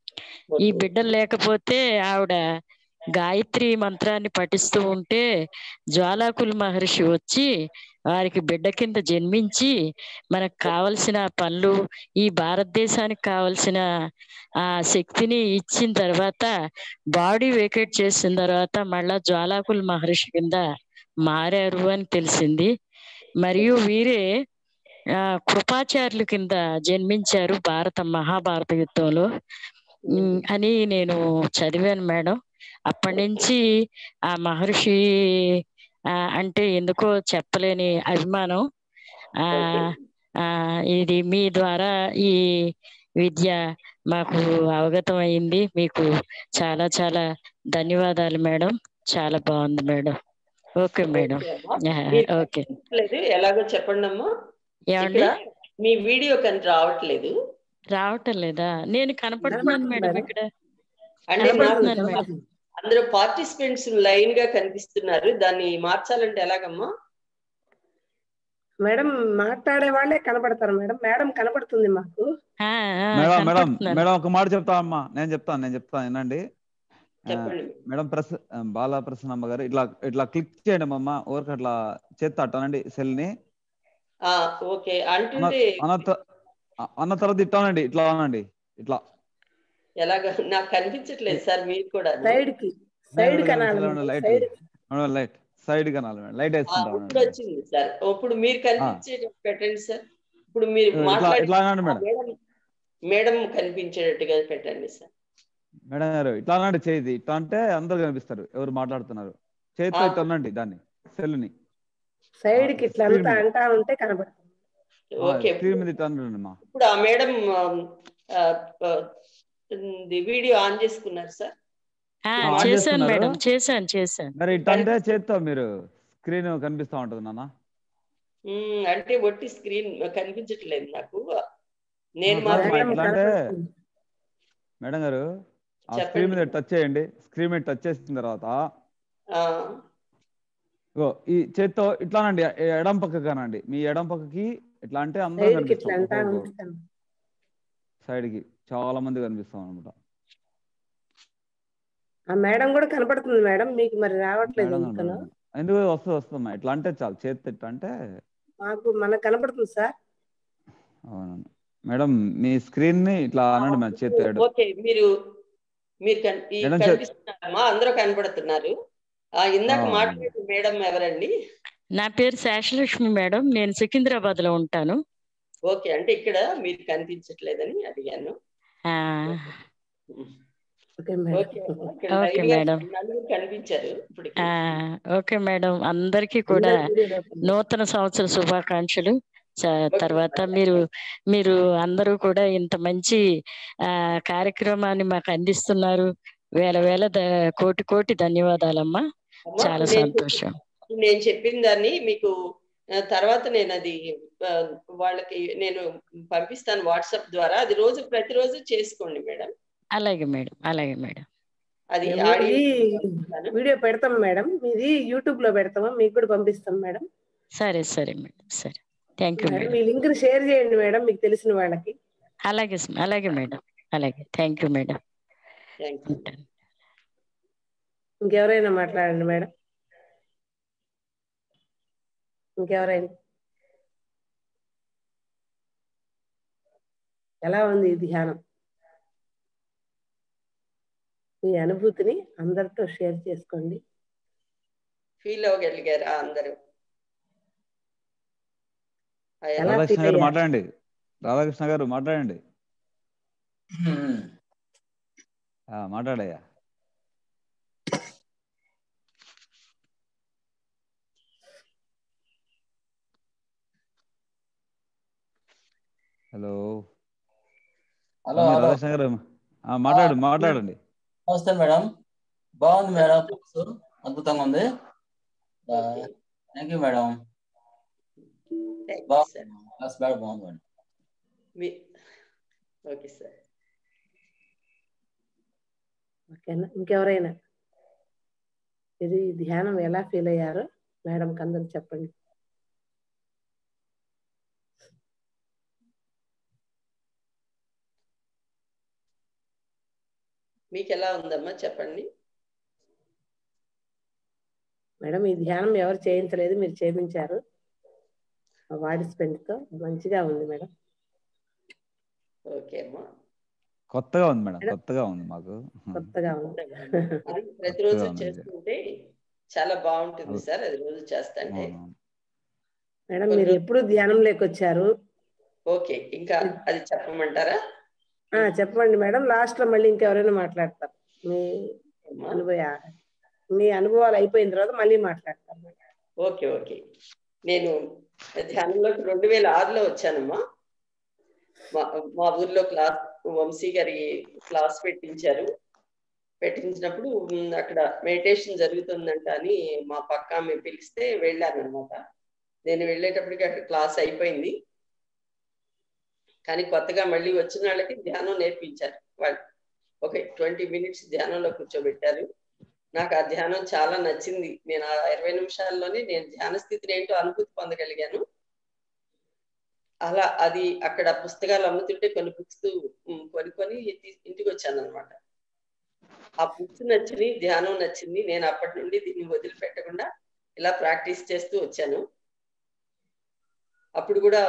ఈ ఓకే. బిడ్డలు లేకపోతే ఆవిడ గాయత్రి మంత్రాన్ని పఠిస్తూ ఉంటే జ్వాలాకుల మహర్షి వచ్చి వారికి బిడ్డ కింద జన్మించి మనకు కావలసిన పనులు ఈ భారతదేశానికి కావలసిన ఆ శక్తిని ఇచ్చిన తర్వాత బాడీ వేకేట్ చేసిన తర్వాత మళ్ళా జ్వాలాకుల మహర్షి కింద మారారు అని తెలిసింది మరియు వీరే ఆ కృపాచార్యుల కింద జన్మించారు భారత మహాభారత యుద్ధంలో ఉమ్, అని నేను చదివాను మేడం అప్పటి నుంచి ఆ మహర్షి ఆ, అంటే ఎందుకో చెప్పలేని అభిమానం ఆ ఓకే. ఆ ఇది మీ ద్వారా ఈ విద్య మాకు అవగతం అయింది మీకు చాలా చాలా ధన్యవాదాలు మేడం చాలా బాగుంది మేడం ఓకే మేడం ఓకే అమ్మా. ఆ, మీరు ఓకే లేదు ఎలాగో చెప్పండి అమ్మా ఏమండి ఇక్కడ మీ వీడియో కానీ రావట్లేదు రావటం లేదా నేను కనపడుతున్నాను కనపడుతుంది మేడం మేడం. ఇక్కడ అంటే నాకు కనపడుతున్నాను మేడం కనపడుతుంది. అందరూ పార్టిసిపెంట్స్ లైన్ గా కనిపిస్తున్నారు దాన్ని మార్చాలంటే ఎలాగమ్మా మేడం మాట్లాడే వాళ్ళే కనపడతారు మేడం మేడం కనపడుతుంది మాకు ఆ, ఆ, మేడం మేడం కనపడుతున్నాను మేడం ఒక మాట చెప్తా అమ్మా నేను చెప్తాను నేను చెప్తాను వినండి చెప్పండి మేడం ప్రస బాలా ప్రసన్నమ్మ గారు ఇట్లా ఇట్లా క్లిక్ చేయండి అమ్మ ఊరికి అట్లా చేత్తా అట్టానండి సెల్ ని ఆ ఓకే అన్న అంటుంటే అన్న త- అన్న తర్వాత ఇట్టానండి ఇట్లా అనండి ఇట్లా ఎలాగ నాకు కనిపించట్లేదు సార్ మీరు కూడా సైడ్ కి సైడ్ కనాలి లైట్ సైడ్ లైట్ సైడ్ కనాలి మేడం లైట్ వేసుకుంటా ఇప్పుడు ఉండండి. వచ్చింది సార్ ఇప్పుడు మీరు కనిపించేటట్టు పెట్టండి సార్ ఇప్పుడు మీరు ఇట్లా మాట్లాడి ఇట్లా అనండి మేడం మేడం మేడం కనిపించేటట్టుగా పెట్టండి సార్ మేడం గారు ఇట్లా అనండి చేయి ఇట్లా అంటే అందరు కనిపిస్తారు ఎవరు మాట్లాడుతున్నారు చేతితో ఆ. ఇట్లా అనండి దాన్ని సెల్ ని సైడ్ కి ఇట్లా అంతా అంటా ఉంటే కనబడుతుంది ఓకే స్క్రీన్ మీద ఇట్లా అనండి అమ్మా ఇప్పుడు ఆ మేడం ఆ, ఆ, ఇది వీడియో ఆన్ చేసుకున్నారు సార్ ఆ, ఆన్ చేశాను చేస్తున్నారు? మేడం చేశాను చేశాను మరి ఇట్లా అంటే చేత్తో మీరు స్క్రీన్ కనిపిస్తా ఉంటది నాన్న ఉమ్, అంటే ఒట్టి స్క్రీన్ కనిపించట్లేదు నాకు నేను ఆ, మాత్రం మేడం, ఇట్లా అంటే కనబడుతుంది. మేడం గారు ఆ చెప్పండి. స్క్రీన్ మీద టచ్ చేయండి స్క్రీన్ మీద టచ్ చేసిన తర్వాత ఆ, ఇగో ఈ చేత్తో ఇట్లానండి ఎ- ఎడం పక్కగానండి మీ ఎడం పక్కకి ఇట్లా అంటే అందరూ సైడ్ కి ఇట్లా అంటా కనిపిస్తాం ఉంటే కనబడుతుంది. సైడ్ కి చాలా మంది కనిపిస్తాం అనమాట ఆ మేడం కూడా కనపడుతుంది మేడం మీకు మరి రావట్లేదు ఎందుకనో ఎందుకు వస్తుంది వస్తుందమ్మా ఇట్లా అంటే చాలు చేతి ఇట్లా అంటే మాకు మనకు కనపడుతుంది సార్ అవునండి మేడం మీ స్క్రీన్ ని ఇట్లా అనండి మేడం చేతి ఎడం ఓకే మీరు మీరు కన్- ఈ మేడం చెప్- కనిపిస్తున్నారమ్మా అందరూ కనపడుతున్నారు ఆ ఇందాక ఆ. మాట్లాడిన మేడం ఎవరండి నా పేరు శేషలక్ష్మి మేడం నేను సికింద్రాబాద్ లో ఉంటాను ఓకే అంటే ఇక్కడ మీరు కనిపించట్లేదని అడిగాను ఆ, ఓకే మేడం ఓకే ఇక్కడ ఓకే లైన్గా మేడం. నలుగురు కనిపించారు ఇప్పుడు ఆ, ఓకే మేడం అందరికీ కూడా అందరి వీడియోలు ఓపెన్ నూతన సంవత్సర శుభాకాంక్షలు చ- తర్వాత మీరు మీరు అందరూ కూడా ఇంత మంచి ఆ కార్యక్రమాన్ని మాకు అందిస్తున్నారు వేల వేల ద- కోటి కోటి ధన్యవాదాలమ్మా అమ్మా, చాలా నేను సంతోషం చెప్పిన- నేను చెప్పిన దాన్ని మీకు ఆ, తర్వాత నేను అది ఆ, వాళ్ళకి నేను పంపిస్తాను వాట్సాప్ ద్వారా అది రోజు ప్రతిరోజు చేసుకోండి మేడం అలాగే మేడం అలాగే మేడం అది మేము ఆడియో ఈ పంపిస్తాను. వీడియో పెడతాం మేడం మీది యూట్యూబ్ లో పెడతామా మీకు కూడా పంపిస్తాం మేడం సరే సరే మేడం సరే థ్యాంక్ యూ మేడం మేడం మీ లింక్ షేర్ చేయండి మేడం మీకు తెలిసిన వాళ్ళకి అలాగే అలాగే మేడం అలాగే thank you madam thank you ఉంటాను ఇంకెవరైనా మాట్లాడండి మేడం ఇంకెవరైనా ఎలా ఉంది ఈ ధ్యానం మీ అనుభూతిని అందరితో షేర్ చేసుకోండి ఫీల్ అవ్వగలిగారా అందరూ ఆ, ఎలా ఎలా రాధాకృష్ణ feel గారు అయ్యారు? మాట్లాడండి రాధాకృష్ణ గారు మాట్లాడండి ఆ, మాట్లాడయ్యా హలో హలో మీరు హలో రాధాకృష్ణ గారు ఆ, మాట్లాడు మాట్లాడండి నమస్తే మేడం బాగుంది మేడం క్లాస్ అద్భుతంగా ఉంది thank you madam thank you బాగుంది సార్ క్లాస్ బాగా బాగుంది మేడం మీ ఓకే సార్ ఓకేనా ఇంకెవరైనా ఇది ఈ ధ్యానం ఎలా ఫీల్ అయ్యారో మేడం అందరు చెప్పండి మీకు ఎలా ఉందమ్మా చెప్పండి మేడం ఈ ధ్యానం ఎవరు చేయించలేదు మీరు చేయించారు వాడి తో మంచిగా ఉంది మేడం ఓకే అమ్మా కొత్తగా ఉంది మేడం కొత్తగా ఉంది మాకు కొత్తగా ఉంది అది ప్రతిరోజు కొత్తగా ఉంది. చేస్తుంటే చాలా బాగుంటుంది సార్ అది రోజు చేస్తుంటే అవును. మేడం మీరు ఎప్పుడు ధ్యానం లేకొచ్చారు ఓకే ఇంకా అది చెప్పమంటారా ఆ చెప్పండి మేడం లాస్ట్ లో మళ్ళీ ఇంకెవరైనా మాట్లాడతారు మీ అమ్మా? అనుభవ మీ అనుభవాలు అయిపోయిన తర్వాత మళ్ళీ మాట్లాడతారు మేడం. ఓకే ఓకే నేను ధ్యానంలోకి రెండు వేల ఆరులో వచ్చానమ్మా మా మా ఊర్లో క్లాస్ వంశీ గారి క్లాస్ పెట్టించారు పెట్టించినప్పుడు ఉమ్, అక్కడ మెడిటేషన్ జరుగుతుందంట అని మా పక్క ఆమె పిలిస్తే వెళ్ళాను అనమాట నేను వెళ్ళేటప్పటికి అక్కడ క్లాస్ అయిపోయింది కానీ కొత్తగా మళ్ళీ వచ్చిన వాళ్ళకి ధ్యానం నేర్పించారు వాళ్ళు ఓకే ట్వంటీ మినిట్స్ ధ్యానంలో కూర్చోబెట్టారు నాకు ఆ ధ్యానం చాలా నచ్చింది నేను ఆ ఇరవై నిమిషాల్లోనే నేను ధ్యాన స్థితిని ఏంటో అనుభూతి పొందగలిగాను అలా అది అక్కడ పుస్తకాలు అమ్ముతుంటే కొన్ని బుక్స్ కొనుక్కొని తీ- ఇంటికి వచ్చాను అనమాట ఆ బుక్స్ నచ్చింది ధ్యానం నచ్చింది నేను అప్పటి నుండి దీన్ని వదిలిపెట్టకుండా ఇలా ప్రాక్టీస్ చేస్తూ వచ్చాను అప్పుడు కూడా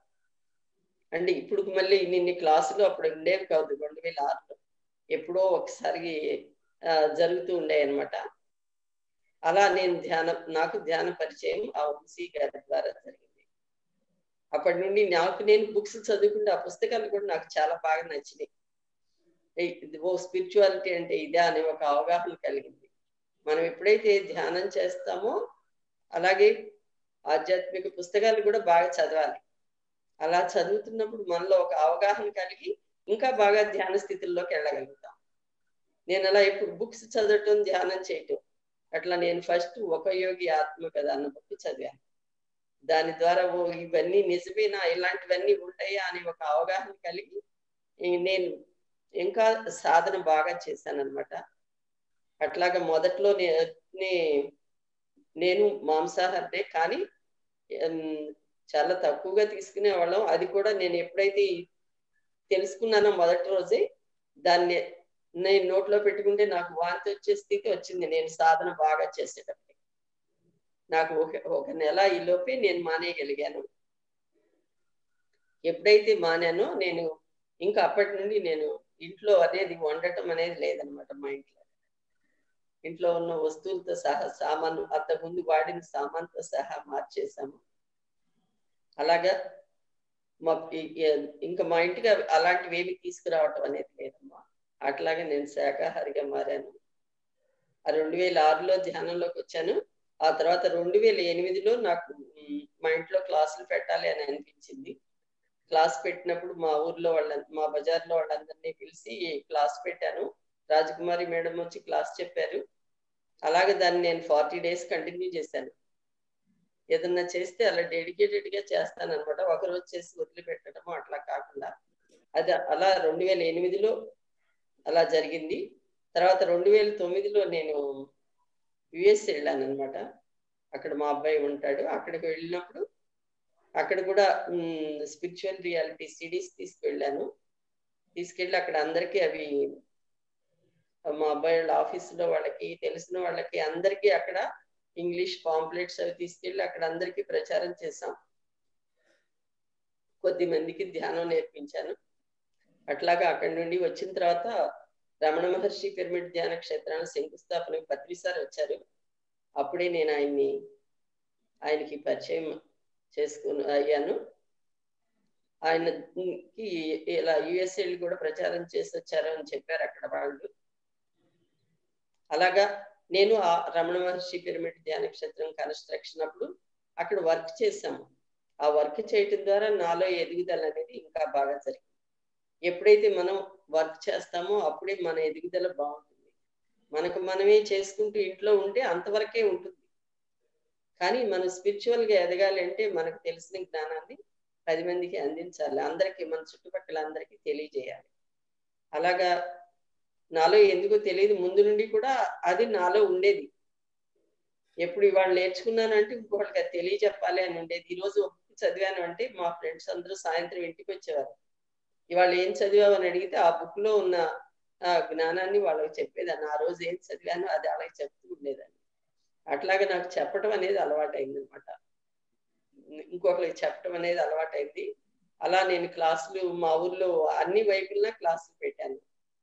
అంటే ఇప్పుడు మళ్ళీ ఇన్ని క్లాసులు అప్పుడు ఉండేవి కాదు రెండు వేల ఆరులో ఎప్పుడో ఒకసారి ఆ, జరుగుతూ ఉండే అనమాట అలా నేను ధ్యానం నాకు ధ్యాన పరిచయం ఆ వంశీ గారి ద్వారా జరిగింది అప్పటి నుండి నాకు నేను బుక్స్ చదువుకుంటే ఆ పుస్తకాలు కూడా నాకు చాలా బాగా నచ్చినాయి ఏయ్, ఇది ఓ స్పిరిచువాలిటీ అంటే ఇదే అనే ఒక అవగాహన కలిగింది మనం ఎప్పుడైతే ధ్యానం చేస్తామో అలాగే ఆధ్యాత్మిక పుస్తకాలు కూడా బాగా చదవాలి అలా చదువుతున్నప్పుడు మనలో ఒక అవగాహన కలిగి ఇంకా బాగా ధ్యాన స్థితుల్లోకి వెళ్ళగలుగుతాం నేను అలా ఇప్పుడు బుక్స్ చదవటం ధ్యానం చేయటం అట్లా నేను ఫస్ట్ ఒక యోగి ఆత్మ కదా అన్న బుక్ చదివాను దాని ద్వారా ఓ ఇవన్నీ నిజమేనా ఇలాంటివన్నీ ఉంటాయా అని ఒక అవగాహన కలిగి ఈ నేను ఇంకా సాధన బాగా చేశాను అనమాట అట్లాగా మొదట్లో నే- నే- నేను మాంసాహారే కానీ ఉమ్, చాలా తక్కువగా తీసుకునే వాళ్ళం అది కూడా నేను ఎప్పుడైతే తెలుసుకున్నానో మొదటి రోజే దాన్ని నేను నోట్లో పెట్టుకుంటే నాకు వాంతి వచ్చే స్థితి వచ్చింది నేను సాధన బాగా చేసేటప్పుడు నాకు ఒక ఒక నెల ఈ లోపే నేను మానేయగలిగాను ఎప్పుడైతే మానానో నేను ఇంకా అప్పటి నుండి నేను ఇంట్లో అనేది వండటం అనేది లేదనమాట మా ఇంట్లో ఇంట్లో ఉన్న వస్తువులతో సహా సామాను అంతకుముందు వాడిన సామాన్తో సహా మార్చేసాము అలాగా మా ఈ- ఈ- ఇంకా మా ఇంటికి అవి- అలాంటివి ఏమి తీసుకురావటం అనేది లేదమ్మా అట్లాగే నేను శాకాహారిగా మారాను ఆ రెండు వేల ఆరులో ధ్యానంలోకి వచ్చాను ఆ తర్వాత రెండు వేల ఎనిమిదిలో నాకు ఉమ్, మా ఇంట్లో క్లాసులు పెట్టాలి అని అనిపించింది క్లాస్ పెట్టినప్పుడు మా ఊర్లో వాళ్ళ మా బజార్లో వాళ్ళందరినీ పిలిచి క్లాస్ పెట్టాను రాజకుమారి మేడం వచ్చి క్లాస్ చెప్పారు అలాగే దాన్ని నేను ఫార్టీ డేస్ కంటిన్యూ చేశాను ఏదన్నా చేస్తే అలా డెడికేటెడ్ గా చేస్తాను అనమాట ఒకరోజు చేసి వదిలిపెట్టడము అట్లా కాకుండా అది అలా రెండు వేల ఎనిమిదిలో అలా జరిగింది తర్వాత రెండు వేల తొమ్మిదిలో నేను యుఎస్ వెళ్ళాను అనమాట అక్కడ మా అబ్బాయి ఉంటాడు అక్కడికి వెళ్ళినప్పుడు అక్కడ కూడా స్పిరిచువల్ రియాలిటీ సిడీస్ తీసుకెళ్ళాను తీసుకెళ్ళి అక్కడ అందరికీ అవి మా అబ్బాయి వాళ్ళ ఆఫీసులో వాళ్ళకి తెలిసిన వాళ్ళకి అందరికీ అక్కడ ఇంగ్లీష్ పాంప్లెట్స్ అవి తీసుకెళ్ళి అక్కడ అందరికీ ప్రచారం చేశాం కొద్ది మందికి ధ్యానం నేర్పించాను అట్లాగా అక్కడి నుండి వచ్చిన తర్వాత రమణ మహర్షి పిరమిడ్ ధ్యాన క్షేత్రాన్ని శంకుస్థాపనకి పత్రి సార్ వచ్చారు అప్పుడే నేను ఆయన్ని ఆయనకి పరిచయం చేసుకుని అయ్యాను ఆయనకి ఇలా యుఎస్ వెళ్ళి కూడా ప్రచారం చేసి వచ్చారు అని చెప్పారు అక్కడ వాళ్ళు అలాగా నేను ఆ రమణ మహర్షి పిరమిడ్ ధ్యాన క్షేత్రం కన్స్ట్రక్షన్ అప్పుడు అక్కడ వర్క్ చేశాము ఆ వర్క్ చేయటం ద్వారా నాలో ఎదుగుదల అనేది ఇంకా బాగా జరిగింది ఎప్పుడైతే మనం వర్క్ చేస్తామో అప్పుడే మన ఎదుగుదల బాగుంటుంది మనకు మనమే చేసుకుంటూ ఇంట్లో ఉంటే అంతవరకే ఉంటుంది కానీ మనం స్పిరిచువల్ గా ఎదగాలి అంటే మనకు తెలిసిన జ్ఞానాన్ని పది మందికి అందించాలి అందరికీ మన చుట్టుపక్కల అందరికీ తెలియజేయాలి అలాగా నాలో ఎందుకో తెలియదు ముందు నుండి కూడా అది నాలో ఉండేది ఎప్పుడు ఇవాళ నేర్చుకున్నానంటే ఇంకొకళ్ళకి అది తెలియజెప్పాలి అని ఉండేది ఈ రోజు ఒక book చదివాను అంటే మా ఫ్రెండ్స్ అందరూ సాయంత్రం ఇంటికి వచ్చేవారు ఇవాళ ఏం చదివావు అని అడిగితే ఆ బుక్ లో ఉన్న ఆ జ్ఞానాన్ని వాళ్ళకి చెప్పేదాన్ని ఆ రోజు ఏం చదివానో అది అలాగే చెప్తూ ఉండేదాన్ని అట్లాగే నాకు చెప్పడం అనేది అలవాటైంది అనమాట ఇంకొకరికి చెప్పడం అనేది అలవాటైంది అలా నేను క్లాసులు మా ఊర్లో అన్ని వైపులా క్లాసులు పెట్టాను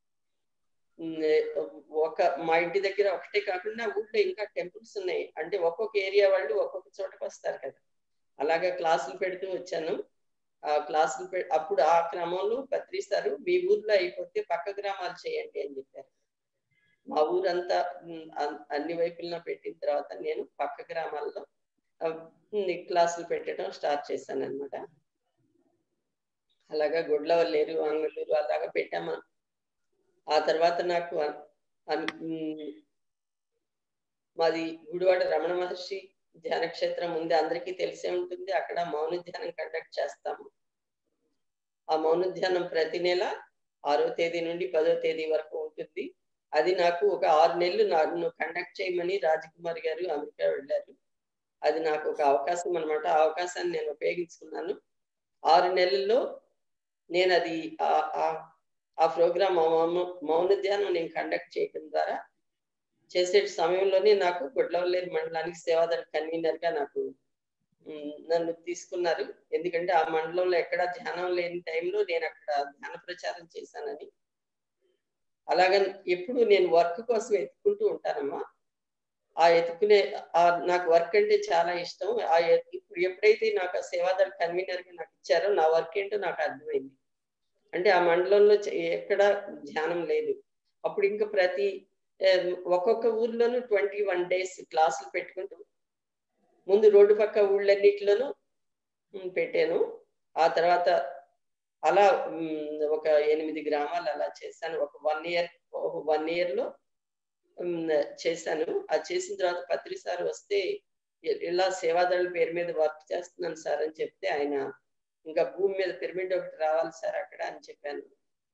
ఒక మా ఇంటి దగ్గర ఒకటే కాకుండా ఊళ్ళో ఇంకా టెంపుల్స్ ఉన్నాయి అంటే ఒక్కొక్క ఏరియా వాళ్ళు ఒక్కొక్క చోటకి వస్తారు కదా అలాగా క్లాసులు పెడుతూ వచ్చాను ఆ క్లాసులు పె అప్పుడు ఆ క్రమంలో పత్రిస్తారు మీ ఊర్లో అయిపోతే పక్క గ్రామాలు చేయండి అని చెప్పారు మా ఊరంతా అన్ని వైపుల్లో పెట్టిన తర్వాత నేను పక్క గ్రామాల్లో క్లాసులు పెట్టడం స్టార్ట్ చేశాను అనమాట అలాగా గుడ్లవల్లేరు అంగళూరు అలాగా పెట్టాము ఆ తర్వాత నాకు మాది గుడివాడ రమణ మహర్షి ధ్యాన క్షేత్రం ఉంది అందరికీ తెలిసే ఉంటుంది అక్కడ మౌన ధ్యానం కండక్ట్ చేస్తాము ఆ మౌన ధ్యానం ప్రతి నెల ఆరో తేదీ నుండి పదో తేదీ వరకు ఉంటుంది అది నాకు ఒక ఆరు నెలలు నన్ను కండక్ట్ చేయమని రాజకుమార్ గారు అమెరికా వెళ్ళారు అది నాకు ఒక అవకాశం అనమాట ఆ అవకాశాన్ని నేను ఉపయోగించుకున్నాను ఆరు నెలల్లో నేను అది ఆ ఆ ప్రోగ్రామ్ మౌన మౌన ధ్యానం నేను కండక్ట్ చేయడం ద్వారా చేసే సమయంలోనే నాకు గుడ్లవల్లేరు మండలానికి సేవాదళ కన్వీనర్ గా నాకు ఉమ్, నన్ను తీసుకున్నారు ఎందుకంటే ఆ మండలంలో ఎక్కడ ధ్యానం లేని టైంలో నేను అక్కడ ధ్యాన ప్రచారం చేశానని అలాగని ఎప్పుడు నేను వర్క్ కోసం ఎత్తుకుంటూ ఉంటానమ్మా ఆ ఎత్తుకునే ఆ నాకు వర్క్ అంటే చాలా ఇష్టం ఆ ఎ- ఇప్పుడు ఎప్పుడైతే నాకు ఆ సేవాదళ కన్వీనర్ గా నాకు ఇచ్చారో నా వర్క్ ఏంటో నాకు అర్థమైంది అంటే ఆ మండలంలో చే- ఎక్కడ ధ్యానం లేదు అప్పుడు ఇంకా ప్రతి ఏ, ఒక్కొక్క ఊర్లోనూ ట్వంటీ వన్ డేస్ క్లాసులు పెట్టుకుంటూ ముందు రోడ్డు పక్క ఊళ్ళన్నిటిలోనూ ఉమ్, పెట్టాను ఆ తర్వాత అలా ఉమ్, ఒక ఎనిమిది గ్రామాలు అలా చేశాను ఒక వన్ ఇయర్ వన్ ఇయర్ లో ఉమ్, చేశాను అది చేసిన తర్వాత పత్రి సార్ వస్తే ఇ- ఇలా సేవాదళ పేరు మీద వర్క్ చేస్తున్నాను సార్ అని చెప్తే ఆయన ఇంకా భూమి మీద పిరమిడ్ ఒకటి రావాలి సార్ అక్కడ అని చెప్పాను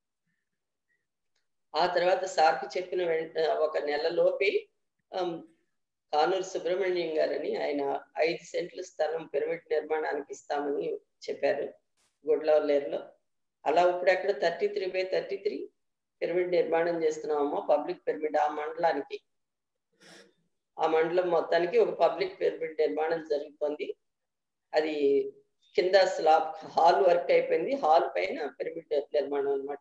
ఆ తర్వాత సార్కి చెప్పిన వెంట ఒక నెల లోపే ఆమ్, కానూరు సుబ్రహ్మణ్యం గారని ఆయన ఐదు సెంట్ల స్థలం పిరమిడ్ నిర్మాణానికి ఇస్తామని చెప్పారు గుడ్లవల్లేరులో అలా ఇప్పుడు అక్కడ thirty three by thirty three pyramid నిర్మాణం చేస్తున్నామమ్మా పబ్లిక్ పిరమిడ్ ఆ మండలానికి ఆ మండలం మొత్తానికి ఒక పబ్లిక్ పిరమిడ్ నిర్మాణం జరుగుతుంది అది కింద స్లాబ్ హాల్ వర్క్ అయిపోయింది హాల్ పైన పిరమిడ్ నిర్మాణం అన్నమాట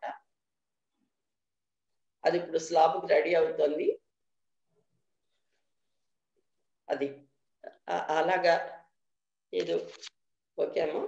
అది ఇప్పుడు స్లాబ్ రెడీ అవుతుంది అది ఆ- అలాగా ఏదో ఓకే అమ్మా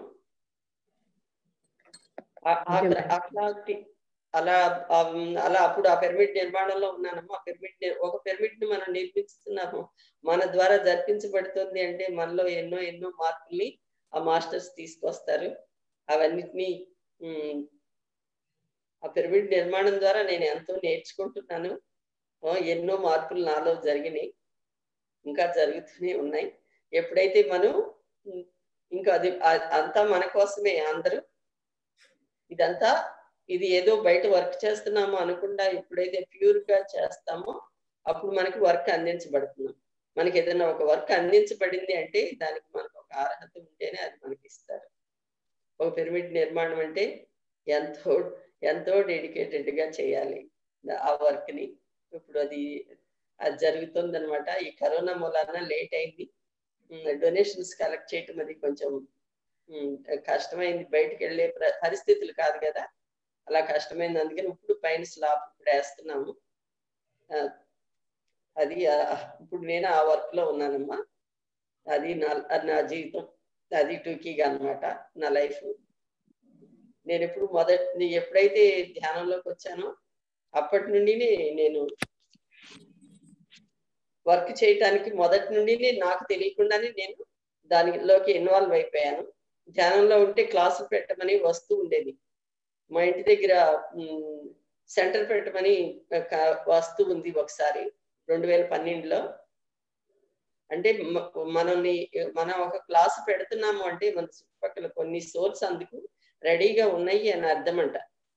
ఆ- ఆ- ఓకే మేడం. అట్లాంటి అలా ఆ, ఉమ్, అలా అప్పుడు ఆ పిరమిడ్ నిర్మాణంలో ఉన్నానమ్మా ఆ పిరమిడ్ ని- ఒక పిరమిడ్ ని మనం నిర్మిస్తున్నాము మన ద్వారా జరిపించబడుతుంది అంటే మనలో ఎన్నో ఎన్నో మార్పుల్ని ఆ మాస్టర్స్ తీసుకొస్తారు అవన్నిటినీ ఉమ్, ఆ పిరమిడ్ నిర్మాణం ద్వారా నేను ఎంతో నేర్చుకుంటున్నాను ఆ, ఎన్నో మార్పులు నాలో జరిగినాయి ఇంకా జరుగుతూనే ఉన్నాయి ఎప్పుడైతే మనం ఉమ్, ఇంకా అది ఆ- అంతా మన కోసమే అందరూ ఇదంతా ఇది ఏదో బయట వర్క్ చేస్తున్నాము అనకుండా ఎప్పుడైతే ప్యూర్ గా చేస్తామో అప్పుడు మనకి వర్క్ అందించబడుతున్నాం మనకి ఏదైనా ఒక వర్క్ అందించబడింది అంటే దానికి మనకు ఒక అర్హత ఉంటేనే అది మనకి ఇస్తారు ఒక పిరమిడ్ నిర్మాణం అంటే ఎంతో ఎంతో డెడికేటెడ్ గా చేయాలి ఆ వర్క్ ని ఇప్పుడు అది అది జరుగుతుంది అనమాట ఈ కరోనా మూలాన లేట్ అయింది డొనేషన్స్ కలెక్ట్ చేయటం అది కొంచెం ఉమ్, కష్టమైంది బయటికి వెళ్ళే ప్ర- పరిస్థితులు కాదు కదా అలా కష్టమైంది అందుకని ఇప్పుడు పైన స్లాబ్ ఇప్పుడు వేస్తున్నాము ఆ, అది ఆ, ఇప్పుడు నేను ఆ వర్క్ లో ఉన్నానమ్మా అది నా అది నా జీవితం అది టూకీగా అన్నమాట నా లైఫ్ నేను ఎప్పుడు మొదటి ఎప్పుడైతే ధ్యానంలోకి వచ్చానో అప్పటి నుండి నేను వర్క్ చేయటానికి మొదటి నుండి నాకు తెలియకుండానే నేను దానిలోకి ఇన్వాల్వ్ అయిపోయాను ధ్యానంలో ఉంటే క్లాసులు పెట్టమని వస్తూ ఉండేది మా ఇంటి దగ్గర సెంటర్ పెట్టమని ఒక వస్తూ ఉంది ఒకసారి రెండు వేల పన్నెండులో అంటే మ- మనల్ని మనం ఒక క్లాస్ పెడుతున్నాము అంటే మన చుట్టుపక్కల కొన్ని సోర్స్ అందుకు రెడీగా ఉన్నాయి అని అర్థం అంట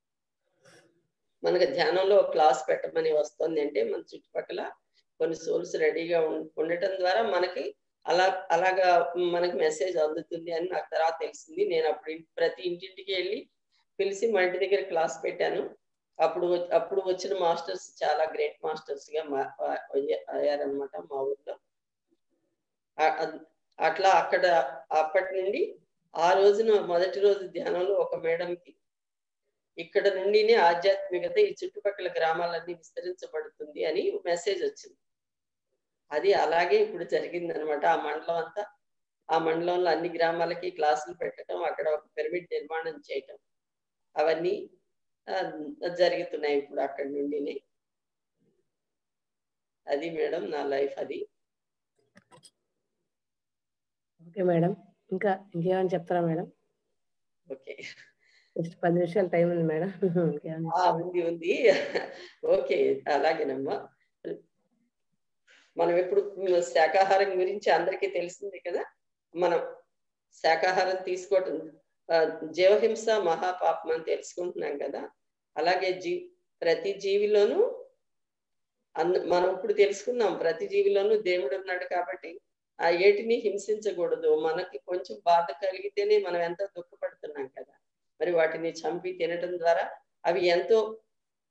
మనకు ధ్యానంలో ఒక క్లాస్ పెట్టమని వస్తుంది అంటే మన చుట్టుపక్కల కొన్ని సోర్స్ రెడీగా ఉం- ఉండటం ద్వారా మనకి అలా అలాగా మనకి మెసేజ్ అందుతుంది అని నాకు తర్వాత తెలిసింది నేను అప్పుడు ఇన్- ప్రతి ఇంటింటికి వెళ్ళి పిలిచి మా ఇంటి దగ్గర క్లాస్ పెట్టాను అప్పుడు వ- అప్పుడు వచ్చిన మాస్టర్స్ చాలా గ్రేట్ మాస్టర్స్ గా మా- ఆ- అయ్య- అయ్యారనమాట మా ఊర్లో ఆ- అద్- అట్లా అక్కడ అప్పటి నుండి ఆ రోజున మొదటి రోజు ధ్యానంలో ఒక మేడంకి ఇక్కడ నుండినే ఆధ్యాత్మికత ఈ చుట్టుపక్కల గ్రామాలన్నీ విస్తరించబడుతుంది అని మెసేజ్ వచ్చింది అది అలాగే ఇప్పుడు జరిగింది అనమాట ఆ మండలం అంతా ఆ మండలంలో అన్ని గ్రామాలకి క్లాసులు పెట్టడం అక్కడ ఒక పిరమిడ్ నిర్మాణం చేయటం అవన్నీ ఆ, జరుగుతున్నాయి ఇప్పుడు అక్కడి నుండినే అది మేడం నా లైఫ్ అది ఓకే మేడం ఇంకా ఇంకేమైనా చెప్తారా మేడం ఓకే జస్ట్ పది నిమిషాలు టైం ఉంది మేడం ఇంకేమైనా ఆ ఉంది ఉంది ఓకే అలాగేనమ్మా మనం ఎప్పుడు శాకాహారం గురించి అందరికీ తెలిసిందే కదా మనం శాకాహారం తీసుకోవటం ఆ, జీవహింస మహాపాపం అని తెలుసుకుంటున్నాం కదా అలాగే జీ ప్రతి జీవిలోనూ అన్ మనం ఇప్పుడు తెలుసుకున్నాం ప్రతి జీవిలోనూ దేవుడు ఉన్నాడు కాబట్టి ఆ ఏటిని హింసించకూడదు మనకి కొంచెం బాధ కలిగితేనే మనం ఎంతో దుఃఖపడుతున్నాం కదా మరి వాటిని చంపి తినడం ద్వారా అవి ఎంతో